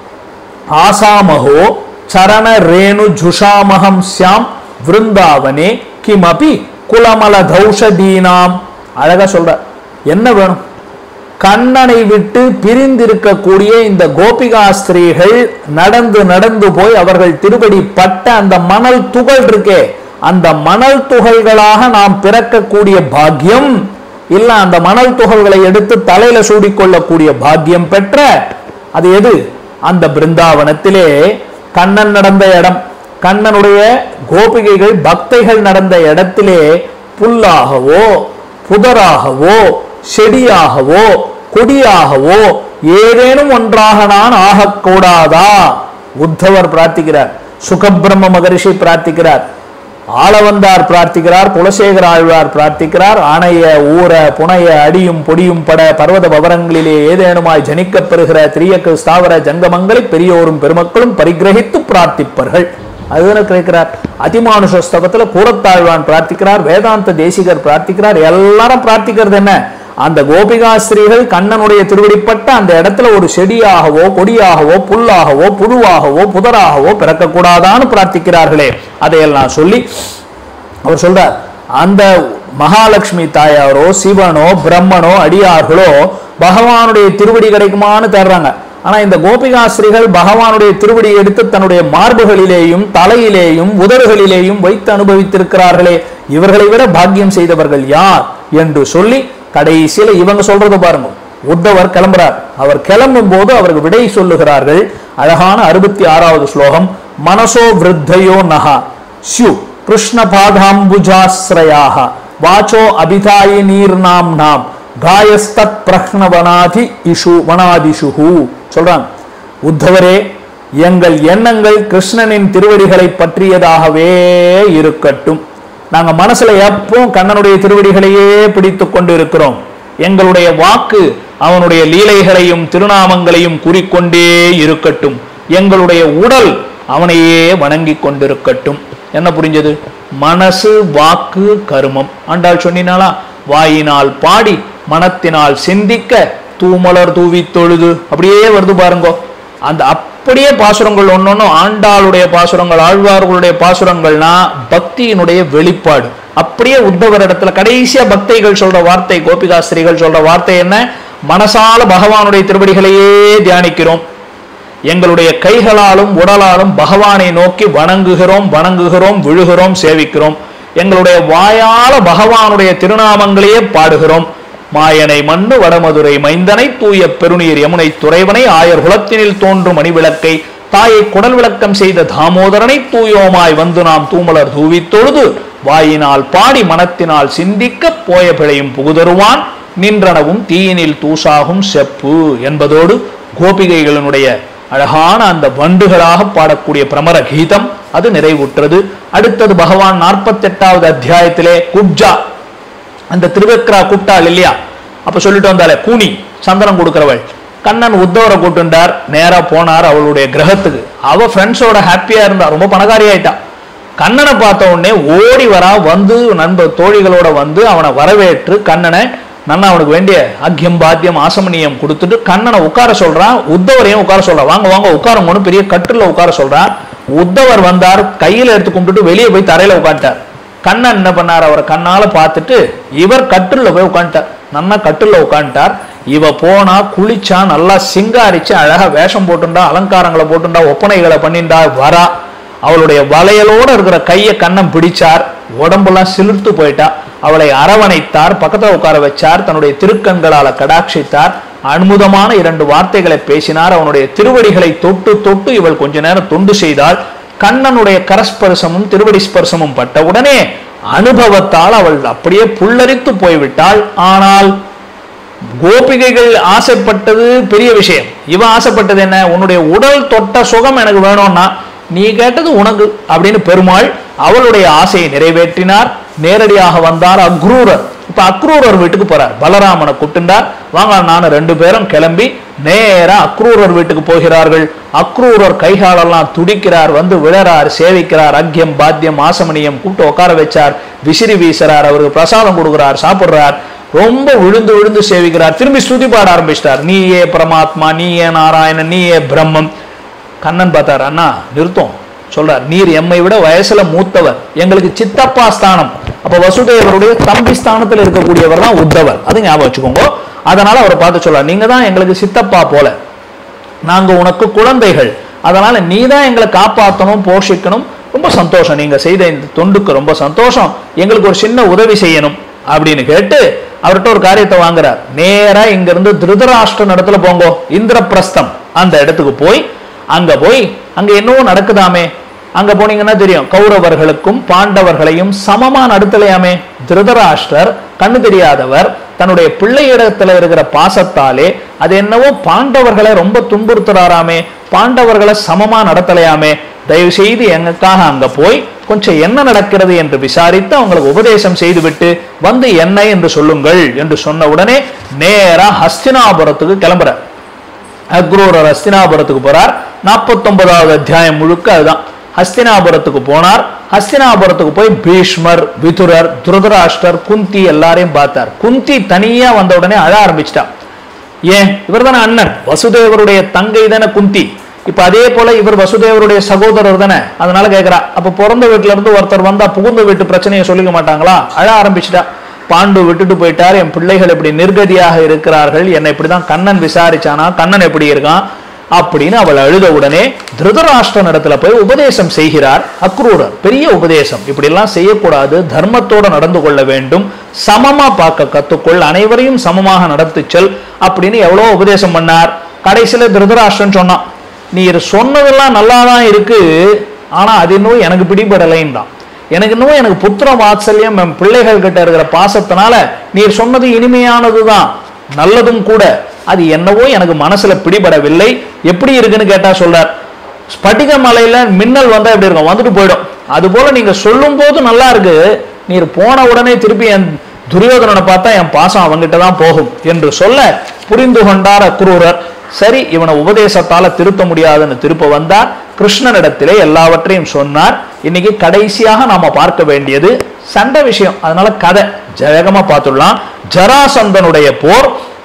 ஆசாமகோ சரண ரேணு ஜுஷாமகம் சியாம் விருந்தாவனே கிமபி குலமல தௌஷதீனாம் அழகா சொல்ற என்ன வேணும் கண்ணனை விட்டு பிரிந்திருக்கக்கூடிய இந்த கோபிகா ஸ்திரீகள் நடந்து நடந்து போய் அவர்கள் திருப்படி பட்ட அந்த மணல் துகள் இருக்கே அந்த மணல் துகள்களாக நாம் பிறக்கக்கூடிய பாக்கியம் இல்ல அந்த மணல் துகள்களை எடுத்து தலையில சூடிக்கொள்ளக்கூடிய பாக்கியம் பெற்ற அது எது அந்த பிருந்தாவனத்திலே கண்ணன் நடந்த இடம் கண்ணனுடைய கோபிகைகள் பக்தைகள் நடந்த இடத்திலே புல்லாகவோ புதராகவோ செடியாகவோ கொடியாகவோ ஏதேனும் ஒன்றாக நான் ஆகக்கூடாதா உத்தவர் பிரார்த்திக்கிறார் சுகபிரம்ம மகரிஷி பிரார்த்திக்கிறார் ஆளவந்தார் பிரார்த்திக்கிறார் குலசேகர ஆழ்வார் பிரார்த்திக்கிறார் ஆணைய ஊர புனைய அடியும் பொடியும் பட பர்வத பவரங்களிலே ஏதேனுமாய் ஜனிக்கப் பெறுகிற திரியக்கு ஸ்தாவர ஜங்கமங்களை பெரியோரும் பெருமக்களும் பரிகிரகித்து பிரார்த்திப்பர்கள் அதுதானே கேட்கிறார் அதிமானுஷ ஸ்தவத்துல கூரத்தாழ்வான் பிரார்த்திக்கிறார் வேதாந்த தேசிகர் பிரார்த்திக்கிறார் எல்லாரும் பிரார்த்திக்கிறது என்ன அந்த கோபிகா ஸ்திரீகள் கண்ணனுடைய திருவடிப்பட்ட அந்த இடத்துல ஒரு செடியாகவோ கொடியாகவோ புல்லாகவோ புழுவாகவோ புதராகவோ பிறக்கக்கூடாதான்னு பிரார்த்திக்கிறார்களே அதையெல்லாம் சொல்லி அவர் சொல்றார் அந்த மகாலட்சுமி தாயாரோ சிவனோ பிரம்மனோ அடியார்களோ பகவானுடைய திருவடி கிடைக்குமான்னு தேடுறாங்க ஆனா இந்த கோபிகாஸ்திரிகள் பகவானுடைய திருவடி எடுத்து தன்னுடைய மார்புகளிலேயும் தலையிலேயும் உதடுகளிலேயும் வைத்து அனுபவித்திருக்கிறார்களே இவர்களை விட பாக்கியம் செய்தவர்கள் யார் என்று சொல்லி கடைசியில இவங்க சொல்றது பாருங்க உத்தவர் கிளம்புறார் அவர் கிளம்பும் போது அவருக்கு விடை சொல்லுகிறார்கள் அழகான அறுபத்தி ஆறாவது ஸ்லோகம் மனசோ விருத்தையோ நகா ஸ்யு கிருஷ்ண பாதாம்புஜாஸ்ரயாக வாச்சோ அபிதாயி நீர் நாம் நாம் காயஸ்தத் பிரஹ்னவனாதி இஷு வனாதிஷுஹு சொல்றாங்க உத்தவரே எங்கள் எண்ணங்கள் கிருஷ்ணனின் திருவடிகளை பற்றியதாகவே இருக்கட்டும் நாங்க மனசுல எப்பவும் கண்ணனுடைய திருவடிகளையே பிடித்து கொண்டு இருக்கிறோம் எங்களுடைய வாக்கு அவனுடைய லீலைகளையும் திருநாமங்களையும் கூறிக்கொண்டே இருக்கட்டும் எங்களுடைய உடல் அவனையே வணங்கி கொண்டிருக்கட்டும் என்ன புரிஞ்சது மனசு வாக்கு கருமம் ஆண்டாள் சொன்னினாலா வாயினால் பாடி மனத்தினால் சிந்திக்க தூமலர் தூவி தொழுது அப்படியே வருது பாருங்கோ அந்த அப்படியே பாசுரங்கள் ஒன்னொன்னும் ஆண்டாளுடைய பாசுரங்கள் ஆழ்வார்களுடைய பாசுரங்கள்னா பக்தியினுடைய வெளிப்பாடு அப்படியே உத்தவர் இடத்துல கடைசியா பக்தைகள் சொல்ற வார்த்தை கோபிகாஸ்திரிகள் சொல்ற வார்த்தை என்ன மனசால பகவானுடைய திருவடிகளையே தியானிக்கிறோம் எங்களுடைய கைகளாலும் உடலாலும் பகவானை நோக்கி வணங்குகிறோம் வணங்குகிறோம் விழுகிறோம் சேவிக்கிறோம் எங்களுடைய வாயால பகவானுடைய திருநாமங்களையே பாடுகிறோம் மாயனை மண்ணு வடமதுரை மைந்தனை தூய பெருநீர் யமுனை துறைவனை ஆயர் குலத்தினில் தோன்றும் மணிவிளக்கை தாயை குடல் விளக்கம் செய்த தாமோதரனை தூயோமாய் வந்து நாம் தூமலர் தூவித் தொழுது வாயினால் பாடி மனத்தினால் சிந்திக்க போய பிழையும் புகுதருவான் நின்றனவும் தீயினில் தூசாகும் செப்பு என்பதோடு கோபிகைகளினுடைய அழகான அந்த வண்டுகளாக பாடக்கூடிய பிரமர கீதம் அது நிறைவுற்றது அடுத்தது பகவான் நாற்பத்தெட்டாவது அத்தியாயத்திலே குப்ஜா அந்த திருவக்ரா கூப்பிட்டாள் இல்லையா அப்ப சொல்லிட்டு வந்தாலே கூனி சந்தனம் கொடுக்கிறவள் கண்ணன் உத்தவரை கூட்டுண்டார் நேரா போனார் அவளுடைய கிரகத்துக்கு அவ ஃப்ரெண்ட்ஸோட ஹாப்பியா இருந்தா ரொம்ப பணக்காரி ஆயிட்டா கண்ணனை பார்த்த உடனே ஓடி வரா வந்து நண்பர் தோழிகளோட வந்து அவனை வரவேற்று கண்ணனை நன்னா அவனுக்கு வேண்டிய அக்கியம் பாத்தியம் ஆசமனியம் கொடுத்துட்டு கண்ணனை உட்கார சொல்றான் உத்தவரையும் உட்கார சொல்றான் வாங்க வாங்க உட்காருங்கன்னு பெரிய கட்டுல உட்கார சொல்றான் உத்தவர் வந்தார் கையில எடுத்து கும்பிட்டுட்டு வெளியே போய் தரையில உட்காந்துட்டார் கண்ணன் என்ன பண்ணார் அவரை கண்ணால பார்த்துட்டு இவர் கட்டுல போய் உட்காந்துட்டார் நன்னா கட்டுல உட்காந்துட்டார் இவ போனா குளிச்சா நல்லா சிங்காரிச்சு அழகா வேஷம் போட்டுண்டா அலங்காரங்களை போட்டுண்டா ஒப்பனைகளை பண்ணிண்டா வரா அவளுடைய வளையலோட இருக்கிற கையை கண்ணன் பிடிச்சார் உடம்பெல்லாம் சிலிர்த்து போயிட்டா அவளை அரவணைத்தார் பக்கத்துல உட்கார வச்சார் தன்னுடைய திருக்கண்களால கடாட்சித்தார் அனுமுதமான இரண்டு வார்த்தைகளை பேசினார் அவனுடைய திருவடிகளை தொட்டு தொட்டு இவள் கொஞ்ச நேரம் தொண்டு செய்தாள் கண்ணனுடைய கரஸ்பர்சமும் திருவடி ஸ்பர்சமும் பட்ட உடனே அனுபவத்தால் அவள் அப்படியே புல்லரித்து போய்விட்டாள் ஆனால் கோபிகைகள் ஆசைப்பட்டது பெரிய விஷயம் இவன் ஆசைப்பட்டது என்ன உன்னுடைய உடல் தொட்ட சுகம் எனக்கு வேணும்னா நீ கேட்டது உனக்கு அப்படின்னு பெருமாள் அவளுடைய ஆசையை நிறைவேற்றினார் நேரடியாக வந்தார் அக்ரூரர் இப்ப அக்ரூரர் வீட்டுக்கு போறார் பலராமனை கூப்பிட்டுண்டார் வாங்க நானும் ரெண்டு பேரும் கிளம்பி நேரா அக்ரூரர் வீட்டுக்கு போகிறார்கள் அக்ரூரர் கைகாலெல்லாம் துடிக்கிறார் வந்து விழறார் சேவிக்கிறார் அக்கியம் பாத்தியம் ஆசமணியம் கூப்பிட்டு உட்கார வச்சார் விசிறி வீசுறார் அவருக்கு பிரசாதம் கொடுக்கிறார் சாப்பிடுறார் ரொம்ப விழுந்து விழுந்து சேவிக்கிறார் திரும்பி ஸ்துதி பாட ஆரம்பிச்சிட்டார் நீயே பரமாத்மா நீயே நாராயணன் நீயே பிரம்மம் கண்ணன் பார்த்தார் அண்ணா நிறுத்தம் சொல்றார் நீர் எம்மை விட வயசுல மூத்தவர் எங்களுக்கு சித்தப்பா ஸ்தானம் அப்ப வசுதேவருடைய தம்பி ஸ்தானத்தில் இருக்கக்கூடியவர் தான் உத்தவர் அது ஞாபகம் வச்சுக்கோங்க அதனால அவரை பார்த்து சொல்றார் நீங்க தான் எங்களுக்கு சித்தப்பா போல நாங்க உனக்கு குழந்தைகள் அதனால நீ தான் எங்களை காப்பாற்றணும் போஷிக்கணும் ரொம்ப சந்தோஷம் நீங்க செய்த இந்த தொண்டுக்கு ரொம்ப சந்தோஷம் எங்களுக்கு ஒரு சின்ன உதவி செய்யணும் அப்படின்னு கேட்டு அவர்கிட்ட ஒரு காரியத்தை வாங்குறார் நேரா இங்க இருந்து திருதராஷ்டிர இடத்துல போங்கோ இந்திரபிரஸ்தம் அந்த இடத்துக்கு போய் அங்க போய் அங்க என்னவோ நடக்குதாமே அங்க போனீங்கன்னா தெரியும் கௌரவர்களுக்கும் பாண்டவர்களையும் சமமா நடத்தலையாமே திருதராஷ்டிரர் கண்ணு தெரியாதவர் தன்னுடைய பிள்ளையிடத்துல இருக்கிற பாசத்தாலே அது என்னவோ பாண்டவர்களை ரொம்ப துன்புறுத்துறாராமே பாண்டவர்களை சமமா நடத்தலையாமே தயவு செய்து எங்களுக்காக அங்க போய் கொஞ்சம் என்ன நடக்கிறது என்று விசாரித்து அவங்களுக்கு உபதேசம் செய்துவிட்டு வந்து என்ன என்று சொல்லுங்கள் என்று சொன்ன உடனே நேரா ஹஸ்தினாபுரத்துக்கு கிளம்புறார் அக்ரூரர் ஹஸ்தினாபுரத்துக்கு போறார் நாற்பத்தொன்பதாவது அத்தியாயம் முழுக்க அதுதான் ஹஸ்தினாபுரத்துக்கு போனார் ஹஸ்தினாபுரத்துக்கு போய் பீஷ்மர் விதுரர் துருதராஷ்டர் குந்தி எல்லாரையும் பார்த்தார் குந்தி தனியா வந்த உடனே அழ ஆரம்பிச்சிட்டா ஏன் இவர் தானே அண்ணன் வசுதேவருடைய தங்கை தானே குந்தி இப்ப அதே போல இவர் வசுதேவருடைய சகோதரர் தானே அதனால கேக்குறா அப்ப பிறந்த வீட்டுல இருந்து ஒருத்தர் வந்தா புகுந்த வீட்டு பிரச்சனையை சொல்லிக்க மாட்டாங்களா அழ ஆரம்பிச்சிட்டா பாண்டு விட்டுட்டு போயிட்டார் என் பிள்ளைகள் இப்படி நிர்கதியாக இருக்கிறார்கள் என்னை இப்படிதான் கண்ணன் விசாரிச்சானா கண்ணன் எப்படி இருக்கான் அப்படின்னு அவள் அழுத உடனே திருதராஷ்டிரன் இடத்துல போய் உபதேசம் செய்கிறார் அக்ரூரர் பெரிய உபதேசம் இப்படி எல்லாம் செய்யக்கூடாது தர்மத்தோட நடந்து கொள்ள வேண்டும் சமமா பார்க்க கத்துக்கொள் அனைவரையும் சமமாக நடத்திச் செல் அப்படின்னு எவ்வளவு உபதேசம் பண்ணார் கடைசியில திருதராஷ்டிரன் சொன்னான் நீர் சொன்னதெல்லாம் நல்லா தான் இருக்கு ஆனா அது இன்னும் எனக்கு பிடிபடலைன்னு தான் எனக்கு இன்னும் எனக்கு புத்திர வாத்சல்யம் என் பிள்ளைகள் கிட்ட இருக்கிற பாசத்தினால நீர் சொன்னது இனிமையானது தான் நல்லதும் கூட அது என்னவோ எனக்கு மனசுல பிடிபடவில்லை எப்படி இருக்குன்னு கேட்டா சொல்றார் ஸ்படிக மலையில மின்னல் வந்தா எப்படி இருக்கும் வந்துட்டு போயிடும் அது போல நீங்க சொல்லும் போது நல்லா இருக்கு நீர் போன உடனே திருப்பி என் துரியோதனனை பார்த்தா என் பாசம் அவங்கிட்ட தான் போகும் என்று சொல்ல புரிந்து கொண்டார் அக்ரூரர் சரி இவனை உபதேசத்தால திருத்த முடியாதுன்னு திருப்ப வந்தார் கிருஷ்ணனிடத்திலே எல்லாவற்றையும் சொன்னார் இன்னைக்கு கடைசியாக நாம பார்க்க வேண்டியது சண்டை விஷயம் அதனால கதை ஜெகமா பார்த்துடலாம் ஜராசந்தனுடைய போர்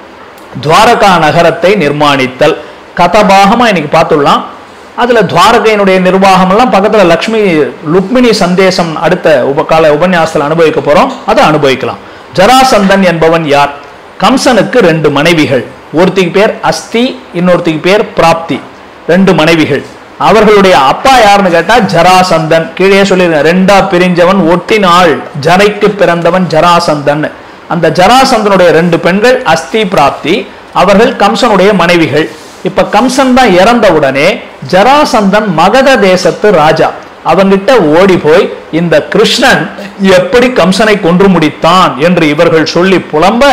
துவாரகா நகரத்தை நிர்மாணித்தல் கதபாகமா இன்னைக்கு பார்த்துடலாம் அதுல துவாரகையினுடைய நிர்வாகம் எல்லாம் பக்கத்துல லக்ஷ்மி ருக்மிணி சந்தேசம் அடுத்த உபகால உபன்யாசத்தில் அனுபவிக்க போறோம் அதை அனுபவிக்கலாம் ஜராசந்தன் என்பவன் யார் கம்சனுக்கு ரெண்டு மனைவிகள் ஒருத்திக்கு பேர் அஸ்தி இன்னொருத்திக்கு பேர் பிராப்தி ரெண்டு மனைவிகள் அவர்களுடைய அப்பா யாருன்னு கேட்டா ஜராசந்தன் கீழே சொல்லிருக்கேன் ரெண்டா பிரிஞ்சவன் ஒட்டினாள் ஜரைக்கு பிறந்தவன் ஜராசந்தன் அந்த ஜராசந்தனுடைய ரெண்டு பெண்கள் அஸ்தி பிராப்தி அவர்கள் கம்சனுடைய மனைவிகள் இப்ப கம்சன் தான் இறந்த உடனே ஜராசந்தன் மகத தேசத்து ராஜா அவங்கிட்ட ஓடி போய் இந்த கிருஷ்ணன் எப்படி கம்சனை கொன்று முடித்தான் என்று இவர்கள் சொல்லி புலம்ப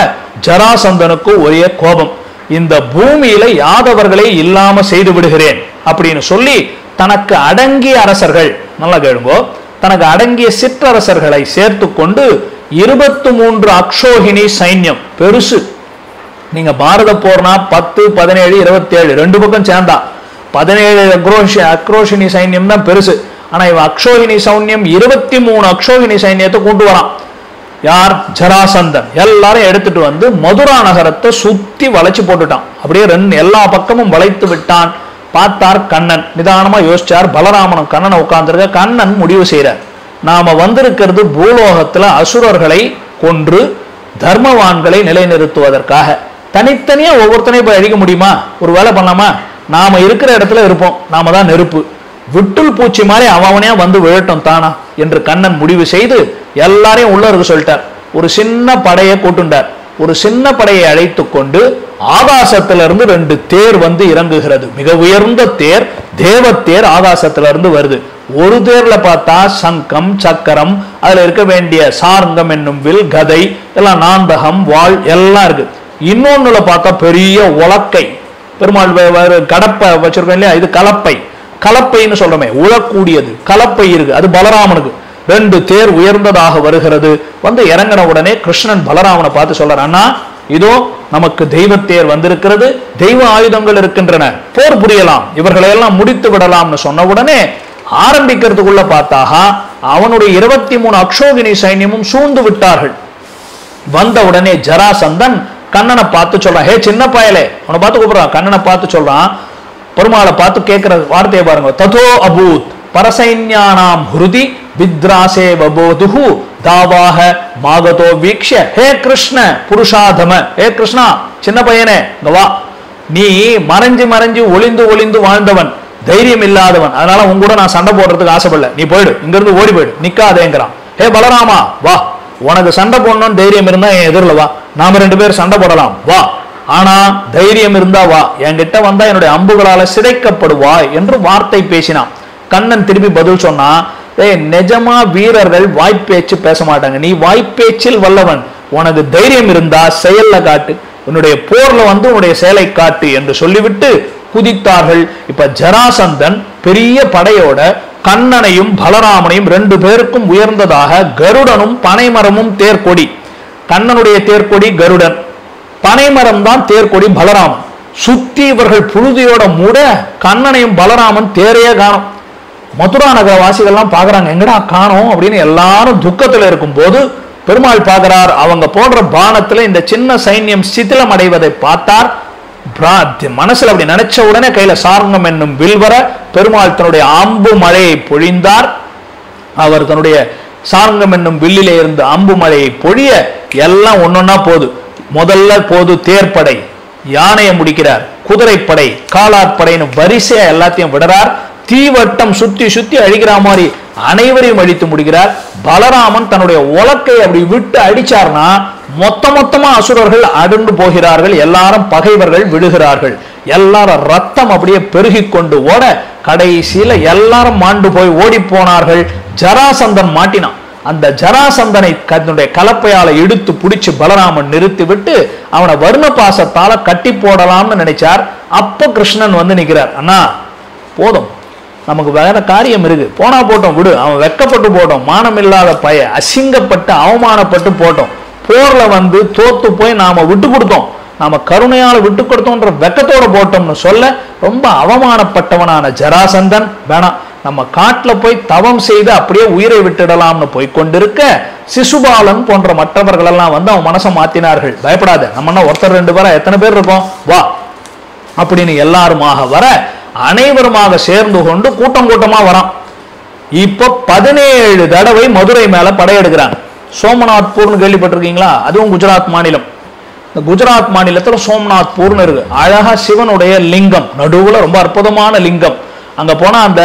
ஜராசந்தனுக்கு ஒரே கோபம் இந்த பூமியில யாதவர்களை இல்லாம செய்து விடுகிறேன் அப்படின்னு சொல்லி தனக்கு அடங்கிய அரசர்கள் நல்லா கேளுங்கோ தனக்கு அடங்கிய சிற்றரசர்களை சேர்த்து கொண்டு இருபத்து மூன்று அக்ஷோகினி சைன்யம் பெருசு நீங்க பாரத போர்னா பத்து பதினேழு இருபத்தி ஏழு ரெண்டு பக்கம் சேர்ந்தா பதினேழு அக்ரோஷி அக்ரோஷினி சைன்யம் தான் பெருசு ஆனா இவன் அக்ஷோகினி சைன்யம் இருபத்தி மூணு அக்ஷோகினி சைன்யத்தை கொண்டு வரான் யார் ஜராசந்தன் எல்லாரும் எடுத்துட்டு வந்து மதுரா நகரத்தை சுத்தி வளைச்சு போட்டுட்டான் அப்படியே ரெண்டு எல்லா பக்கமும் வளைத்து விட்டான் பார்த்தார் கண்ணன் நிதானமா யோசிச்சார் பலராமனும் கண்ணனை உட்கார்ந்திருக்க கண்ணன் முடிவு செய்றார் நாம வந்திருக்கிறது பூலோகத்துல அசுரர்களை கொன்று தர்மவான்களை நிலைநிறுத்துவதற்காக தனித்தனியா ஒவ்வொருத்தனையும் போய் அழிக்க முடியுமா ஒரு வேலை பண்ணலாமா நாம இருக்கிற இடத்துல இருப்போம் நாம தான் நெருப்பு விட்டுல் பூச்சி மாதிரி அவனையா வந்து விழட்டும் தானா என்று கண்ணன் முடிவு செய்து எல்லாரையும் உள்ள இருக்க சொல்லிட்டார் ஒரு சின்ன படையை கூட்டுண்டார் ஒரு சின்ன படையை அழைத்து கொண்டு ஆகாசத்திலிருந்து ரெண்டு தேர் வந்து இறங்குகிறது மிக உயர்ந்த தேர் தேவத்தேர் ஆகாசத்திலிருந்து வருது ஒரு தேர்ல பார்த்தா சங்கம் சக்கரம் அதுல இருக்க வேண்டிய சார்ங்கம் என்னும் வில் கதை எல்லாம் நாந்தகம் வாள் எல்லாம் இருக்கு இன்னொன்னுல பார்த்தா பெரிய உலக்கை பெருமாள் வ- வ- கடப்பை வச்சிருக்கோம் இல்லையா இது கலப்பை கலப்பைன்னு சொல்றோமே உழக்கூடியது கலப்பை இருக்கு அது பலராமனுக்கு ரெண்டு தேர் உயர்ந்ததாக வருகிறது வந்து இறங்கின உடனே கிருஷ்ணன் பலராமனை பார்த்து சொல்றார் அண்ணா இதோ நமக்கு தெய்வத்தேர் வந்திருக்கிறது தெய்வ ஆயுதங்கள் இருக்கின்றன போர் புரியலாம் இவர்களை எல்லாம் முடித்து விடலாம்னு சொன்ன உடனே ஆரம்பிக்கிறதுக்குள்ள பார்த்தாகா அவனுடைய இருபத்தி மூணு அக்ஷோகினி சைன்யமும் சூழ்ந்து விட்டார்கள் வந்த உடனே ஜராசந்தன் கண்ணனை பார்த்து சொல்றான் ஹே சின்ன பயலே அவனை பார்த்து கூப்பிடுறான் கண்ணனை பார்த்து சொல்றான் பெருமாளை பார்த்து கேட்கிற வார்த்தையை பாருங்க ததோ அபூத் பரசைன்யானாம் ஹுருதி வித்ராசே வபோதுஹு தாவாக மாகதோ வீக்ஷ ஹே கிருஷ்ண புருஷாதம ஹே கிருஷ்ணா சின்ன பையனே இங்க வா நீ மறைஞ்சு மறைஞ்சு ஒளிந்து ஒளிந்து வாழ்ந்தவன் தைரியம் இல்லாதவன் அதனால உன் கூட நான் சண்டை போடுறதுக்கு ஆசைப்படல நீ போயிடு இங்க இருந்து ஓடி போயிடு நிக்காதேங்கிறான் ஹே பலராமா வா உனக்கு சண்டை போடணும்னு தைரியம் இருந்தா என் எதிரில் வா நாம ரெண்டு பேரும் சண்டை போடலாம் வா ஆனா தைரியம் இருந்தா வா என்கிட்ட வந்தா என்னுடைய அம்புகளால சிதைக்கப்படுவாய் என்று வார்த்தை பேசினான் கண்ணன் திருப்பி பதில் சொன்னா ஏய் நிஜமா வீரர்கள் வாய்ப்பேச்சு பேச மாட்டாங்க நீ வாய்ப்பேச்சில் வல்லவன் உனக்கு தைரியம் இருந்தா செயல்ல காட்டு உன்னுடைய போர்ல வந்து உன்னுடைய செயலை காட்டு என்று சொல்லிவிட்டு குதித்தார்கள் இப்ப ஜராசந்தன் பெரிய படையோட கண்ணனையும் பலராமனையும் ரெண்டு பேருக்கும் உயர்ந்ததாக கருடனும் பனைமரமும் தேர்கொடி கண்ணனுடைய தேர்கொடி கருடன் பனைமரம் தான் தேர்கொடி பலராமன் சுத்தி இவர்கள் புழுதியோட மூட கண்ணனையும் பலராமன் தேரையே காணும் மதுரா நகர வாசிகள்லாம் பார்க்கறாங்க எங்கடா காணோம் அப்படின்னு எல்லாரும் துக்கத்துல இருக்கும்போது பெருமாள் பார்க்கறார் அவங்க போடுற பானத்துல இந்த சின்ன சைன்யம் சிதிலம் அடைவதை பார்த்தார் பிரா- மனசுல அப்படி நினைச்ச உடனே கையில சார்ங்கம் என்னும் வில்வர பெருமாள் தன்னுடைய அம்பு மழையை பொழிந்தார் அவர் தன்னுடைய சார்ங்கம் என்னும் வில்லிலே இருந்து அம்பு மழையை பொழிய எல்லாம் ஒன்னொன்னா போது முதல்ல போது தேர்ப்படை யானையை முடிக்கிறார் குதிரைப்படை காலாட்படைன்னு வரிசையா எல்லாத்தையும் விடுறார் தீவட்டம் சுத்தி சுத்தி அழிக்கிற மாதிரி அனைவரையும் அழித்து முடிக்கிறார் பலராமன் தன்னுடைய உலக்கை அப்படி விட்டு அடிச்சார்னா மொத்த மொத்தமா அசுரர்கள் அடுண்டு போகிறார்கள் எல்லாரும் பகைவர்கள் விழுகிறார்கள் எல்லாரும் ரத்தம் அப்படியே பெருகிக் கொண்டு ஓட கடைசியில எல்லாரும் மாண்டு போய் ஓடி போனார்கள் ஜராசந்தன் மாட்டினான் அந்த ஜராசந்தனை தன்னுடைய கலப்பையால இழுத்து பிடிச்சு பலராமன் நிறுத்தி விட்டு அவனை வர்ண பாசத்தால கட்டி போடலாம்னு நினைச்சார் அப்ப கிருஷ்ணன் வந்து நிக்கிறார் அண்ணா போதும் நமக்கு வேற காரியம் இருக்கு போனா போட்டோம் விடு அவன் வெக்கப்பட்டு போட்டோம் மானம் இல்லாத பய அசிங்கப்பட்டு அவமானப்பட்டு போட்டோம் போர்ல வந்து தோத்து போய் நாம விட்டு கொடுத்தோம் நாம கருணையால விட்டு கொடுத்தோன்ற வெக்கத்தோட போட்டோம்னு சொல்ல ரொம்ப அவமானப்பட்டவனான ஜராசந்தன் வேணாம் நம்ம காட்டுல போய் தவம் செய்து அப்படியே உயிரை விட்டுடலாம்னு போய் கொண்டிருக்க சிசுபாலன் போன்ற மற்றவர்கள் எல்லாம் வந்து அவன் மனசை மாத்தினார்கள் பயப்படாத நம்ம என்ன ஒருத்தர் ரெண்டு பேரா எத்தனை பேர் இருக்கோம் வா அப்படின்னு எல்லாருமாக வர அனைவருமாக சேர்ந்து கொண்டு கூட்டம் கூட்டமா வரான் இப்ப பதினேழு தடவை மதுரை மேல படையெடுக்கிறாங்க சோமநாத்பூர்னு கேள்விப்பட்டிருக்கீங்களா அதுவும் குஜராத் மாநிலம் இந்த குஜராத் மாநிலத்துல சோம்நாத்பூர்னு இருக்கு அழகா சிவனுடைய லிங்கம் நடுவுல ரொம்ப அற்புதமான லிங்கம் அங்க போனா அந்த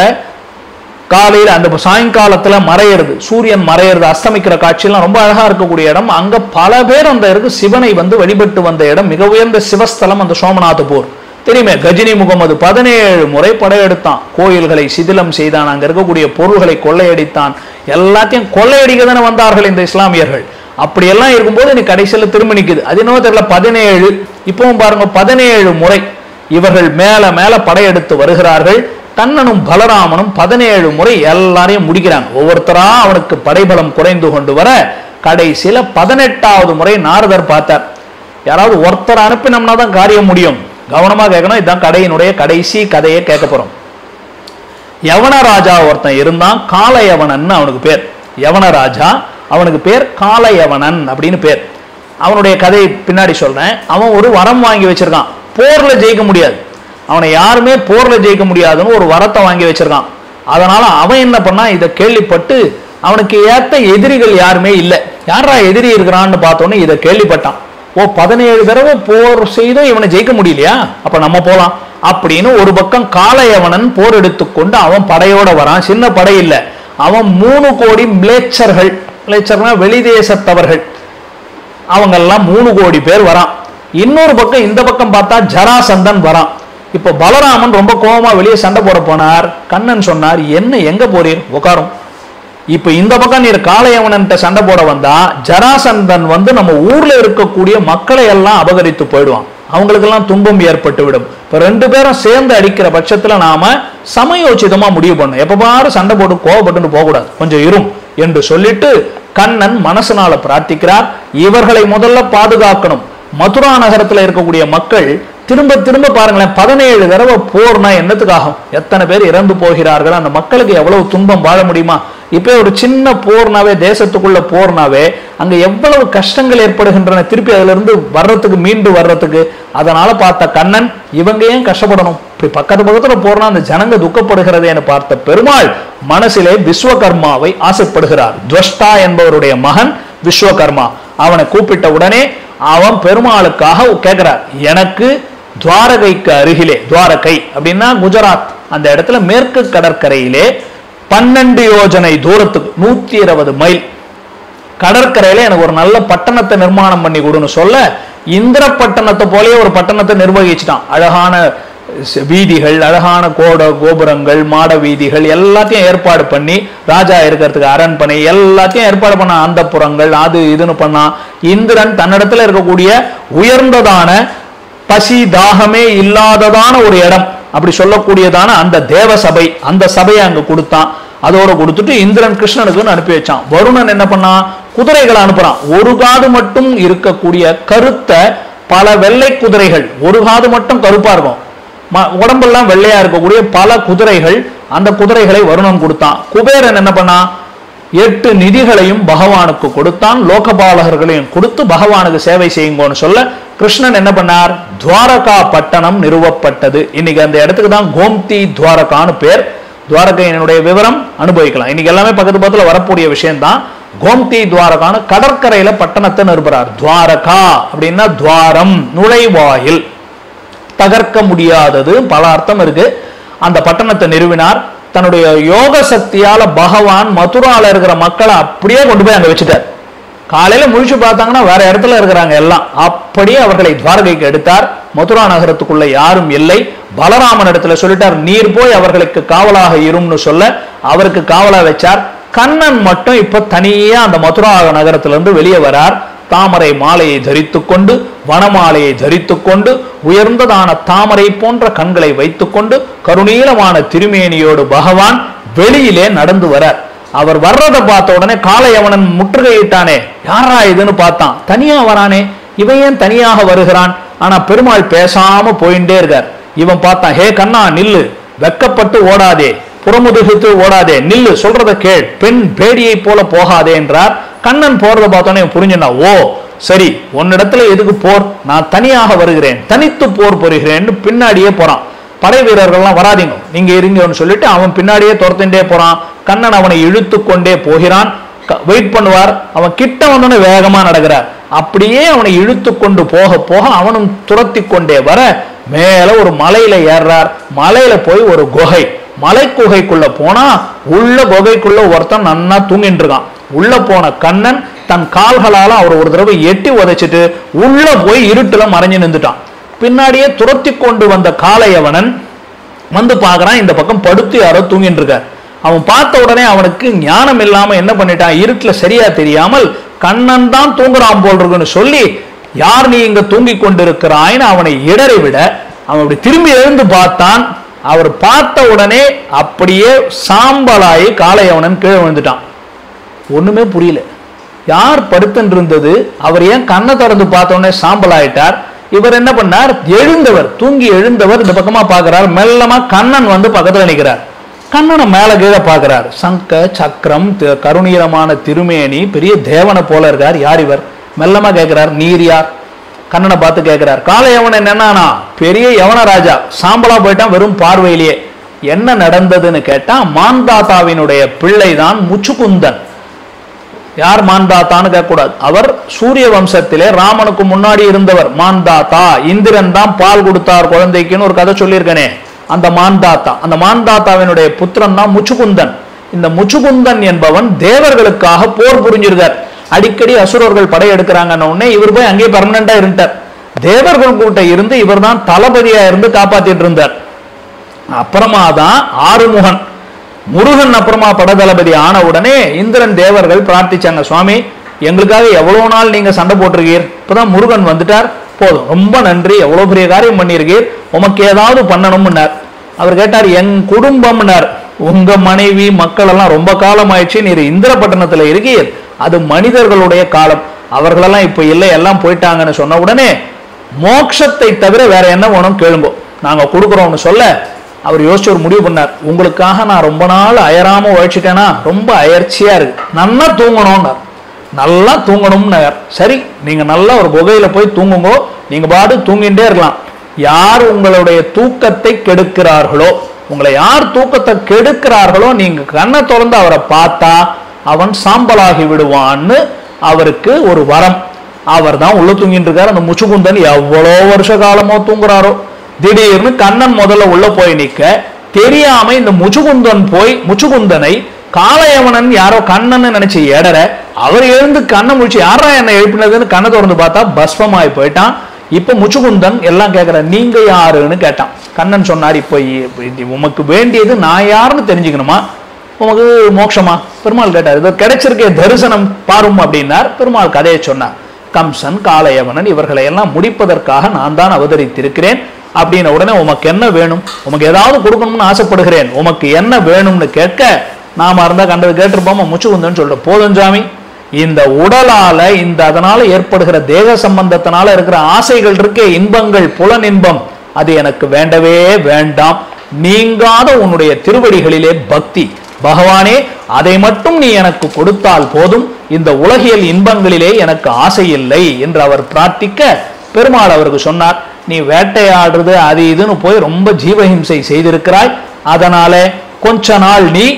காலையில அந்த சாயங்காலத்துல மறையிறது சூரியன் மறையிறது அஸ்தமிக்கிற காட்சியெல்லாம் ரொம்ப அழகா இருக்கக்கூடிய இடம் அங்க பல பேர் அந்த இருக்கு சிவனை வந்து வழிபட்டு வந்த இடம் மிக உயர்ந்த சிவஸ்தலம் அந்த சோமநாதபூர் தெரியுமே கஜினி முகமது பதினேழு முறை படையெடுத்தான் கோயில்களை சிதிலம் செய்தான் அங்க இருக்கக்கூடிய பொருள்களை கொள்ளையடித்தான் எல்லாத்தையும் கொள்ளையடிக்க தானே வந்தார்கள் இந்த இஸ்லாமியர்கள் அப்படியெல்லாம் இருக்கும்போது நீ கடைசியில் திரும்ப நிக்குது அது என்னவோ தெரியல பதினேழு இப்பவும் பாருங்க பதினேழு முறை இவர்கள் மேல மேல படையெடுத்து வருகிறார்கள் கண்ணனும் பலராமனும் பதினேழு முறை எல்லாரையும் முடிக்கிறாங்க ஒவ்வொருத்தரா அவனுக்கு படைபலம் குறைந்து கொண்டு வர கடைசியில பதினெட்டாவது முறை நாரதர் பார்த்தார் யாராவது ஒருத்தர் அனுப்பினோம்னா தான் காரியம் முடியும் கவனமா கேட்கணும் இதுதான் கடையினுடைய கடைசி கதையை கேட்க போறோம் யவனராஜா ஒருத்தன் இருந்தான் காலயவனன் அவனுக்கு பேர் யவனராஜா அவனுக்கு பேர் காலயவனன் அப்படின்னு பேர் அவனுடைய கதையை பின்னாடி சொல்றேன் அவன் ஒரு வரம் வாங்கி வச்சிருக்கான் போர்ல ஜெயிக்க முடியாது அவனை யாருமே போர்ல ஜெயிக்க முடியாதுன்னு ஒரு வரத்தை வாங்கி வச்சிருக்கான் அதனால அவன் என்ன பண்ணா இதை கேள்விப்பட்டு அவனுக்கு ஏத்த எதிரிகள் யாருமே இல்லை யாரா எதிரி இருக்கிறான்னு பார்த்தோன்னே இதை கேள்விப்பட்டான் ஓ பதினேழு தடவை போர் செய்தும் இவனை ஜெயிக்க முடியலையா அப்ப நம்ம போலாம் அப்படின்னு ஒரு பக்கம் காளையவனன் போர் எடுத்துக்கொண்டு அவன் படையோட வரான் சின்ன படை இல்லை அவன் மூணு கோடி மிளேச்சர்கள் மிளேச்சர்னா வெளிதேசத்தவர்கள் அவங்கெல்லாம் மூணு கோடி பேர் வரான் இன்னொரு பக்கம் இந்த பக்கம் பார்த்தா ஜராசந்தன் வரான் இப்போ பலராமன் ரொம்ப கோபமா வெளியே சண்டை போட போனார் கண்ணன் சொன்னார் என்ன எங்க போறீர் உட்காரும் இப்ப இந்த பக்கம் நீர் காளையவனன்ட்ட சண்டை போட வந்தா ஜராசந்தன் வந்து நம்ம ஊர்ல இருக்கக்கூடிய மக்களை எல்லாம் அபகரித்து போயிடுவான் அவங்களுக்கெல்லாம் துன்பம் ஏற்பட்டு விடும் இப்ப ரெண்டு பேரும் சேர்ந்து அடிக்கிற பட்சத்துல நாம சமயோச்சிதமா முடிவு பண்ணணும் எப்ப பாரு சண்டை போட்டு கோவப்பட்டுன்னு போகக்கூடாது கொஞ்சம் இரும் என்று சொல்லிட்டு கண்ணன் மனசுனால பிரார்த்திக்கிறார் இவர்களை முதல்ல பாதுகாக்கணும் மதுரா நகரத்துல இருக்கக்கூடிய மக்கள் திரும்ப திரும்ப பாருங்களேன் பதினேழு தடவை போர்னா என்னத்துக்காகும் எத்தனை பேர் இறந்து போகிறார்கள் அந்த மக்களுக்கு எவ்வளவு துன்பம் வாழ முடியுமா இப்போ ஒரு சின்ன போர்னாவே தேசத்துக்குள்ள போர்னாவே அங்க எவ்வளவு கஷ்டங்கள் ஏற்படுகின்றன திருப்பி அதுல இருந்து வர்றதுக்கு மீண்டு வர்றதுக்கு அதனால பார்த்த கண்ணன் இவங்க ஏன் கஷ்டப்படணும் இப்படி பக்கத்து பக்கத்துல போர்னா அந்த ஜனங்க துக்கப்படுகிறதேன்னு பார்த்த பெருமாள் மனசிலே விஸ்வகர்மாவை ஆசைப்படுகிறார் துவஷ்டா என்பவருடைய மகன் விஸ்வகர்மா அவனை கூப்பிட்ட உடனே அவன் பெருமாளுக்காக கேட்கிறார் எனக்கு துவாரகைக்கு அருகிலே துவாரகை அப்படின்னா குஜராத் அந்த இடத்துல மேற்கு கடற்கரையிலே பன்னெண்டு யோஜனை தூரத்துக்கு நூத்தி இருபது மைல் கடற்கரையில எனக்கு ஒரு நல்ல பட்டணத்தை நிர்மாணம் பண்ணி கொடுன்னு சொல்ல இந்திர பட்டணத்தை போலயே ஒரு பட்டணத்தை நிர்வகிச்சுட்டான் அழகான ஸ்- வீதிகள் அழகான கோட கோபுரங்கள் மாட வீதிகள் எல்லாத்தையும் ஏற்பாடு பண்ணி ராஜா இருக்கிறதுக்கு அரண்மனை எல்லாத்தையும் ஏற்பாடு பண்ண அந்த புறங்கள் அது இதுன்னு பண்ணான் இந்திரன் தன்னிடத்துல இருக்கக்கூடிய உயர்ந்ததான பசி தாகமே இல்லாததான ஒரு இடம் அப்படி சொல்லக்கூடியதான அந்த தேவ சபை அந்த சபையை அங்க கொடுத்தான் அதோட கொடுத்துட்டு இந்திரன் கிருஷ்ணனுக்குன்னு அனுப்பி வச்சான் வருணன் என்ன பண்ணான் குதிரைகளை அனுப்புறான் ஒரு காது மட்டும் இருக்கக்கூடிய கருத்த பல வெள்ளை குதிரைகள் ஒரு காது மட்டும் கருப்பா இருக்கும் ம- உடம்பெல்லாம் வெள்ளையா இருக்கக்கூடிய பல குதிரைகள் அந்த குதிரைகளை வருணன் கொடுத்தான் குபேரன் என்ன பண்ணான் எட்டு நிதிகளையும் பகவானுக்கு கொடுத்தான் லோகபாலகர்களையும் கொடுத்து பகவானுக்கு சேவை செய்யுங்கன்னு சொல்ல கிருஷ்ணன் என்ன பண்ணார் துவாரகா பட்டணம் நிறுவப்பட்டது இன்னைக்கு அந்த இடத்துக்கு தான் கோம்தி துவாரகான்னு பேர் துவாரகையினுடைய விவரம் அனுபவிக்கலாம் இன்னைக்கு எல்லாமே பக்கத்து பக்கத்துல வரக்கூடிய விஷயம்தான் கோம்தி துவாரகான்னு கடற்கரையில பட்டணத்தை நிறுவுறார் துவாரகா அப்படின்னா துவாரம் நுழைவாயில் தகர்க்க முடியாதது பல அர்த்தம் இருக்கு அந்த பட்டணத்தை நிறுவினார் தன்னுடைய யோக சக்தியால பகவான் மதுரால இருக்கிற மக்களை அப்படியே கொண்டு போய் அங்க வச்சுட்டார் காலையில முழிச்சு பார்த்தாங்கன்னா வேற இடத்துல இருக்கிறாங்க எல்லாம் அப்படியே அவர்களை துவாரகைக்கு எடுத்தார் மதுரா நகரத்துக்குள்ள யாரும் இல்லை பலராமன் இடத்துல சொல்லிட்டார் நீர் போய் அவர்களுக்கு காவலாக இரும்னு சொல்ல அவருக்கு காவலா வச்சார் கண்ணன் மட்டும் இப்ப தனியா அந்த மதுரா நகரத்திலிருந்து வெளியே வரார் தாமரை மாலையை தரித்துக் கொண்டு வனமாலையை தரித்துக் கொண்டு உயர்ந்ததான தாமரை போன்ற கண்களை வைத்துக்கொண்டு கருணீலமான திருமேனியோடு பகவான் வெளியிலே நடந்து வரார் அவர் வர்றதை பார்த்த உடனே காளையவனன் முற்றுகையிட்டானே யாரா இதுன்னு பார்த்தான் தனியா வரானே இவன் ஏன் தனியாக வருகிறான் ஆனா பெருமாள் பேசாம போயிட்டே இருக்கார் இவன் பார்த்தான் ஹே கண்ணா நில்லு வெக்கப்பட்டு ஓடாதே புறமுதுகித்து ஓடாதே நில்லு சொல்றத கேள் பெண் பேடியை போல போகாதே என்றார் கண்ணன் போறத பார்த்தோன்னே இவன் புரிஞ்சுனா ஓ சரி உன்னிடத்துல எதுக்கு போர் நான் தனியாக வருகிறேன் தனித்து போர் புரிகிறேன்னு பின்னாடியே போறான் படை வீரர்கள்லாம் வராதீங்க நீங்க இருங்கன்னு சொல்லிட்டு அவன் பின்னாடியே துரத்துட்டே போறான் கண்ணன் அவனை இழுத்து கொண்டே போகிறான் வெயிட் பண்ணுவார் அவன் கிட்ட வந்தோடனே வேகமா நடக்கிறார் அப்படியே அவனை இழுத்து கொண்டு போக போக அவனும் துரத்தி கொண்டே வர மேல ஒரு மலையில ஏறுறார் மலையில போய் ஒரு குகை மலை குகைக்குள்ள போனா உள்ள குகைக்குள்ள ஒருத்தன் நன்னா தூங்கிட்டு இருக்கான் உள்ள போன கண்ணன் தன் கால்களால அவர் ஒரு தடவை எட்டி உதைச்சிட்டு உள்ள போய் இருட்டுல மறைஞ்சு நின்றுட்டான் பின்னாடியே துரத்தி கொண்டு வந்த காளையவனன் வந்து பார்க்கறான் இந்த பக்கம் படுத்து யாரோ தூங்கிட்டு இருக்கார் அவன் பார்த்த உடனே அவனுக்கு ஞானம் இல்லாம என்ன பண்ணிட்டான் இருட்டுல சரியா தெரியாமல் கண்ணன் தான் தூங்குறான் போல் இருக்குன்னு சொல்லி யார் நீ இங்க தூங்கிக் கொண்டிருக்கிறாய்ன்னு அவனை இடறி விட அவன் அப்படி திரும்பி எழுந்து பார்த்தான் அவர் பார்த்த உடனே அப்படியே சாம்பலாயி காளையவனன் கீழே விழுந்துட்டான் ஒண்ணுமே புரியல யார் படுத்துன்னு இருந்தது அவர் ஏன் கண்ணை திறந்து பார்த்த உடனே சாம்பல் ஆயிட்டார் இவர் என்ன பண்ணார் எழுந்தவர் தூங்கி எழுந்தவர் இந்த பக்கமா பார்க்கிறார் மெல்லமா கண்ணன் வந்து பக்கத்துல நிக்கிறார் கண்ணனை மேல கீழே பார்க்கிறார் சங்க சக்கரம் தி- கருணீரமான திருமேனி பெரிய தேவனை போல இருக்கார் யார் இவர் மெல்லமா கேட்கிறார் நீர் யார் கண்ணனை பார்த்து கேட்கிறார் காளையவன் என்னன்னா பெரிய யவன ராஜா சாம்பலா போயிட்டான் வெறும் பார்வையிலேயே என்ன நடந்ததுன்னு கேட்டா மாந்தாத்தாவினுடைய பிள்ளைதான் முச்சுக்குந்தன் யார் மான்தாத்தான்னு கேட்கக்கூடாது அவர் சூரிய வம்சத்திலே ராமனுக்கு முன்னாடி இருந்தவர் மான்தாத்தா இந்திரன் தான் பால் கொடுத்தார் குழந்தைக்குன்னு ஒரு கதை சொல்லியிருக்கனே அந்த மான்தாத்தா அந்த மான்தாத்தாவினுடைய புத்திரன் தான் முச்சுகுந்தன் இந்த முச்சுகுந்தன் என்பவன் தேவர்களுக்காக போர் புரிஞ்சிருக்கார் அடிக்கடி அசுரர்கள் படையெடுக்கிறாங்கன்ன உடனே இவர் போய் அங்கேயே பர்மனண்டா இருந்தார் தேவர்கள் கூட்ட இருந்து இவர் தான் தளபதியா இருந்து காப்பாத்திட்டு இருந்தார் அப்புறமா தான் ஆறுமுகன் முருகன் அப்புறமா படதளபதி ஆன உடனே இந்திரன் தேவர்கள் பிரார்த்திச்சாங்க சுவாமி எங்களுக்காக எவ்வளவு நாள் நீங்க சண்டை போட்டிருக்கீர் இப்பதான் முருகன் வந்துட்டார் போதும் ரொம்ப நன்றி எவ்வளவு பெரிய காரியம் பண்ணியிருக்கீர் உமக்கு ஏதாவது பண்ணணும்னார் அவர் கேட்டார் என் குடும்பம்னார் உங்க மனைவி மக்கள் எல்லாம் ரொம்ப காலம் ஆயிடுச்சு நீர் இந்திரப்பட்டணத்துல இருக்கீர் அது மனிதர்களுடைய காலம் அவர்களெல்லாம் இப்ப இல்லை எல்லாம் போயிட்டாங்கன்னு சொன்ன உடனே மோட்சத்தை தவிர வேற என்ன வேணும் கேளுங்கோ நாங்க கொடுக்குறோம்னு சொல்ல அவர் யோசிச்சு ஒரு முடிவு பண்ணார் உங்களுக்காக நான் ரொம்ப நாள் அயராம உழைச்சிட்டேனா ரொம்ப அயற்சியா இருக்கு நல்லா தூங்கணும்னார் நல்லா தூங்கணும்னார் சரி நீங்க நல்லா ஒரு குகையில போய் தூங்குங்கோ நீங்க பாட்டு தூங்கிட்டே இருக்கலாம் யார் உங்களுடைய தூக்கத்தை கெடுக்கிறார்களோ உங்களை யார் தூக்கத்தை கெடுக்கிறார்களோ நீங்க கண்ணை திறந்து அவரை பார்த்தா அவன் சாம்பலாகி விடுவான்னு அவருக்கு ஒரு வரம் அவர் தான் உள்ள தூங்கிட்டு இருக்காரு அந்த முச்சுக்குந்தன் எவ்வளோ வருஷ காலமோ தூங்குறாரோ திடீர்னு கண்ணன் முதல்ல உள்ள போய் நிக்க தெரியாம இந்த முச்சுகுந்தன் போய் முச்சுகுந்தனை காளையவனன் யாரோ கண்ணன்னு நினைச்சு எடற அவர் எழுந்து கண்ணை முழிச்சு யாரா என்ன எழுப்பினதுன்னு கண்ணை திறந்து பார்த்தா பஸ்பமாயி போயிட்டான் இப்ப முச்சுகுந்தன் எல்லாம் கேட்கிற நீங்க யாருன்னு கேட்டான் கண்ணன் சொன்னார் இப்போ இ- இது உமக்கு வேண்டியது நான் யாருன்னு தெரிஞ்சுக்கணுமா உமக்கு மோட்சமா பெருமாள் கேட்டார் இது கிடைச்சிருக்கே தரிசனம் பாரும் அப்படின்னார் பெருமாள் கதையை சொன்னார் கம்சன் காளையவனன் இவர்களை எல்லாம் முடிப்பதற்காக நான் தான் அவதரித்திருக்கிறேன் அப்படின்ன உடனே உமக்கு என்ன வேணும் உமக்கு ஏதாவது கொடுக்கணும்னு ஆசைப்படுகிறேன் உமக்கு என்ன வேணும்னு கேட்க நாம இருந்தா கண்டது கேட்டிருப்போமா முச்சுகுந்தன்னு சொல்லிட்டு போதும் சாமி இந்த உடலால இந்த அதனால ஏற்படுகிற தேக சம்பந்தத்தினால இருக்கிற ஆசைகள் இருக்கே இன்பங்கள் புலன் இன்பம் அது எனக்கு வேண்டவே வேண்டாம் நீங்காத உன்னுடைய திருவடிகளிலே பக்தி பகவானே அதை மட்டும் நீ எனக்கு கொடுத்தால் போதும் இந்த உலகியல் இன்பங்களிலே எனக்கு ஆசை இல்லை என்று அவர் பிரார்த்திக்க பெருமாள் அவருக்கு சொன்னார் நீ வேட்டையாடுறது அது இதுன்னு போய் ரொம்ப ஜீவஹிம்சை செய்திருக்கிறாய் அதனால கொஞ்ச நாள் நீ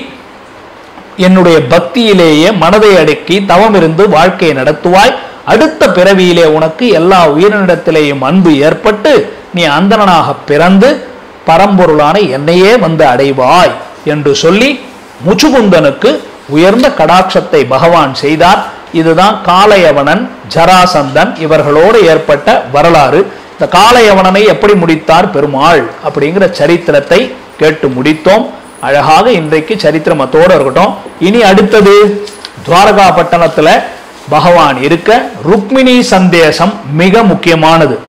என்னுடைய பக்தியிலேயே மனதை அடக்கி தவம் இருந்து வாழ்க்கையை நடத்துவாய் அடுத்த பிறவியிலே உனக்கு எல்லா உயிரினிடத்திலேயும் அன்பு ஏற்பட்டு நீ அந்தணனாக பிறந்து பரம்பொருளான என்னையே வந்து அடைவாய் என்று சொல்லி முச்சுகுந்தனுக்கு உயர்ந்த கடாட்சத்தை பகவான் செய்தார் இதுதான் காளையவனன் ஜராசந்தன் இவர்களோடு ஏற்பட்ட வரலாறு இந்த காளையவனனை எப்படி முடித்தார் பெருமாள் அப்படிங்கிற சரித்திரத்தை கேட்டு முடித்தோம் அழகாக இன்றைக்கு சரித்திரம் அத்தோட இருக்கட்டும் இனி அடுத்தது துவாரகா பட்டணத்துல பகவான் இருக்க ருக்மிணி சந்தேசம் மிக முக்கியமானது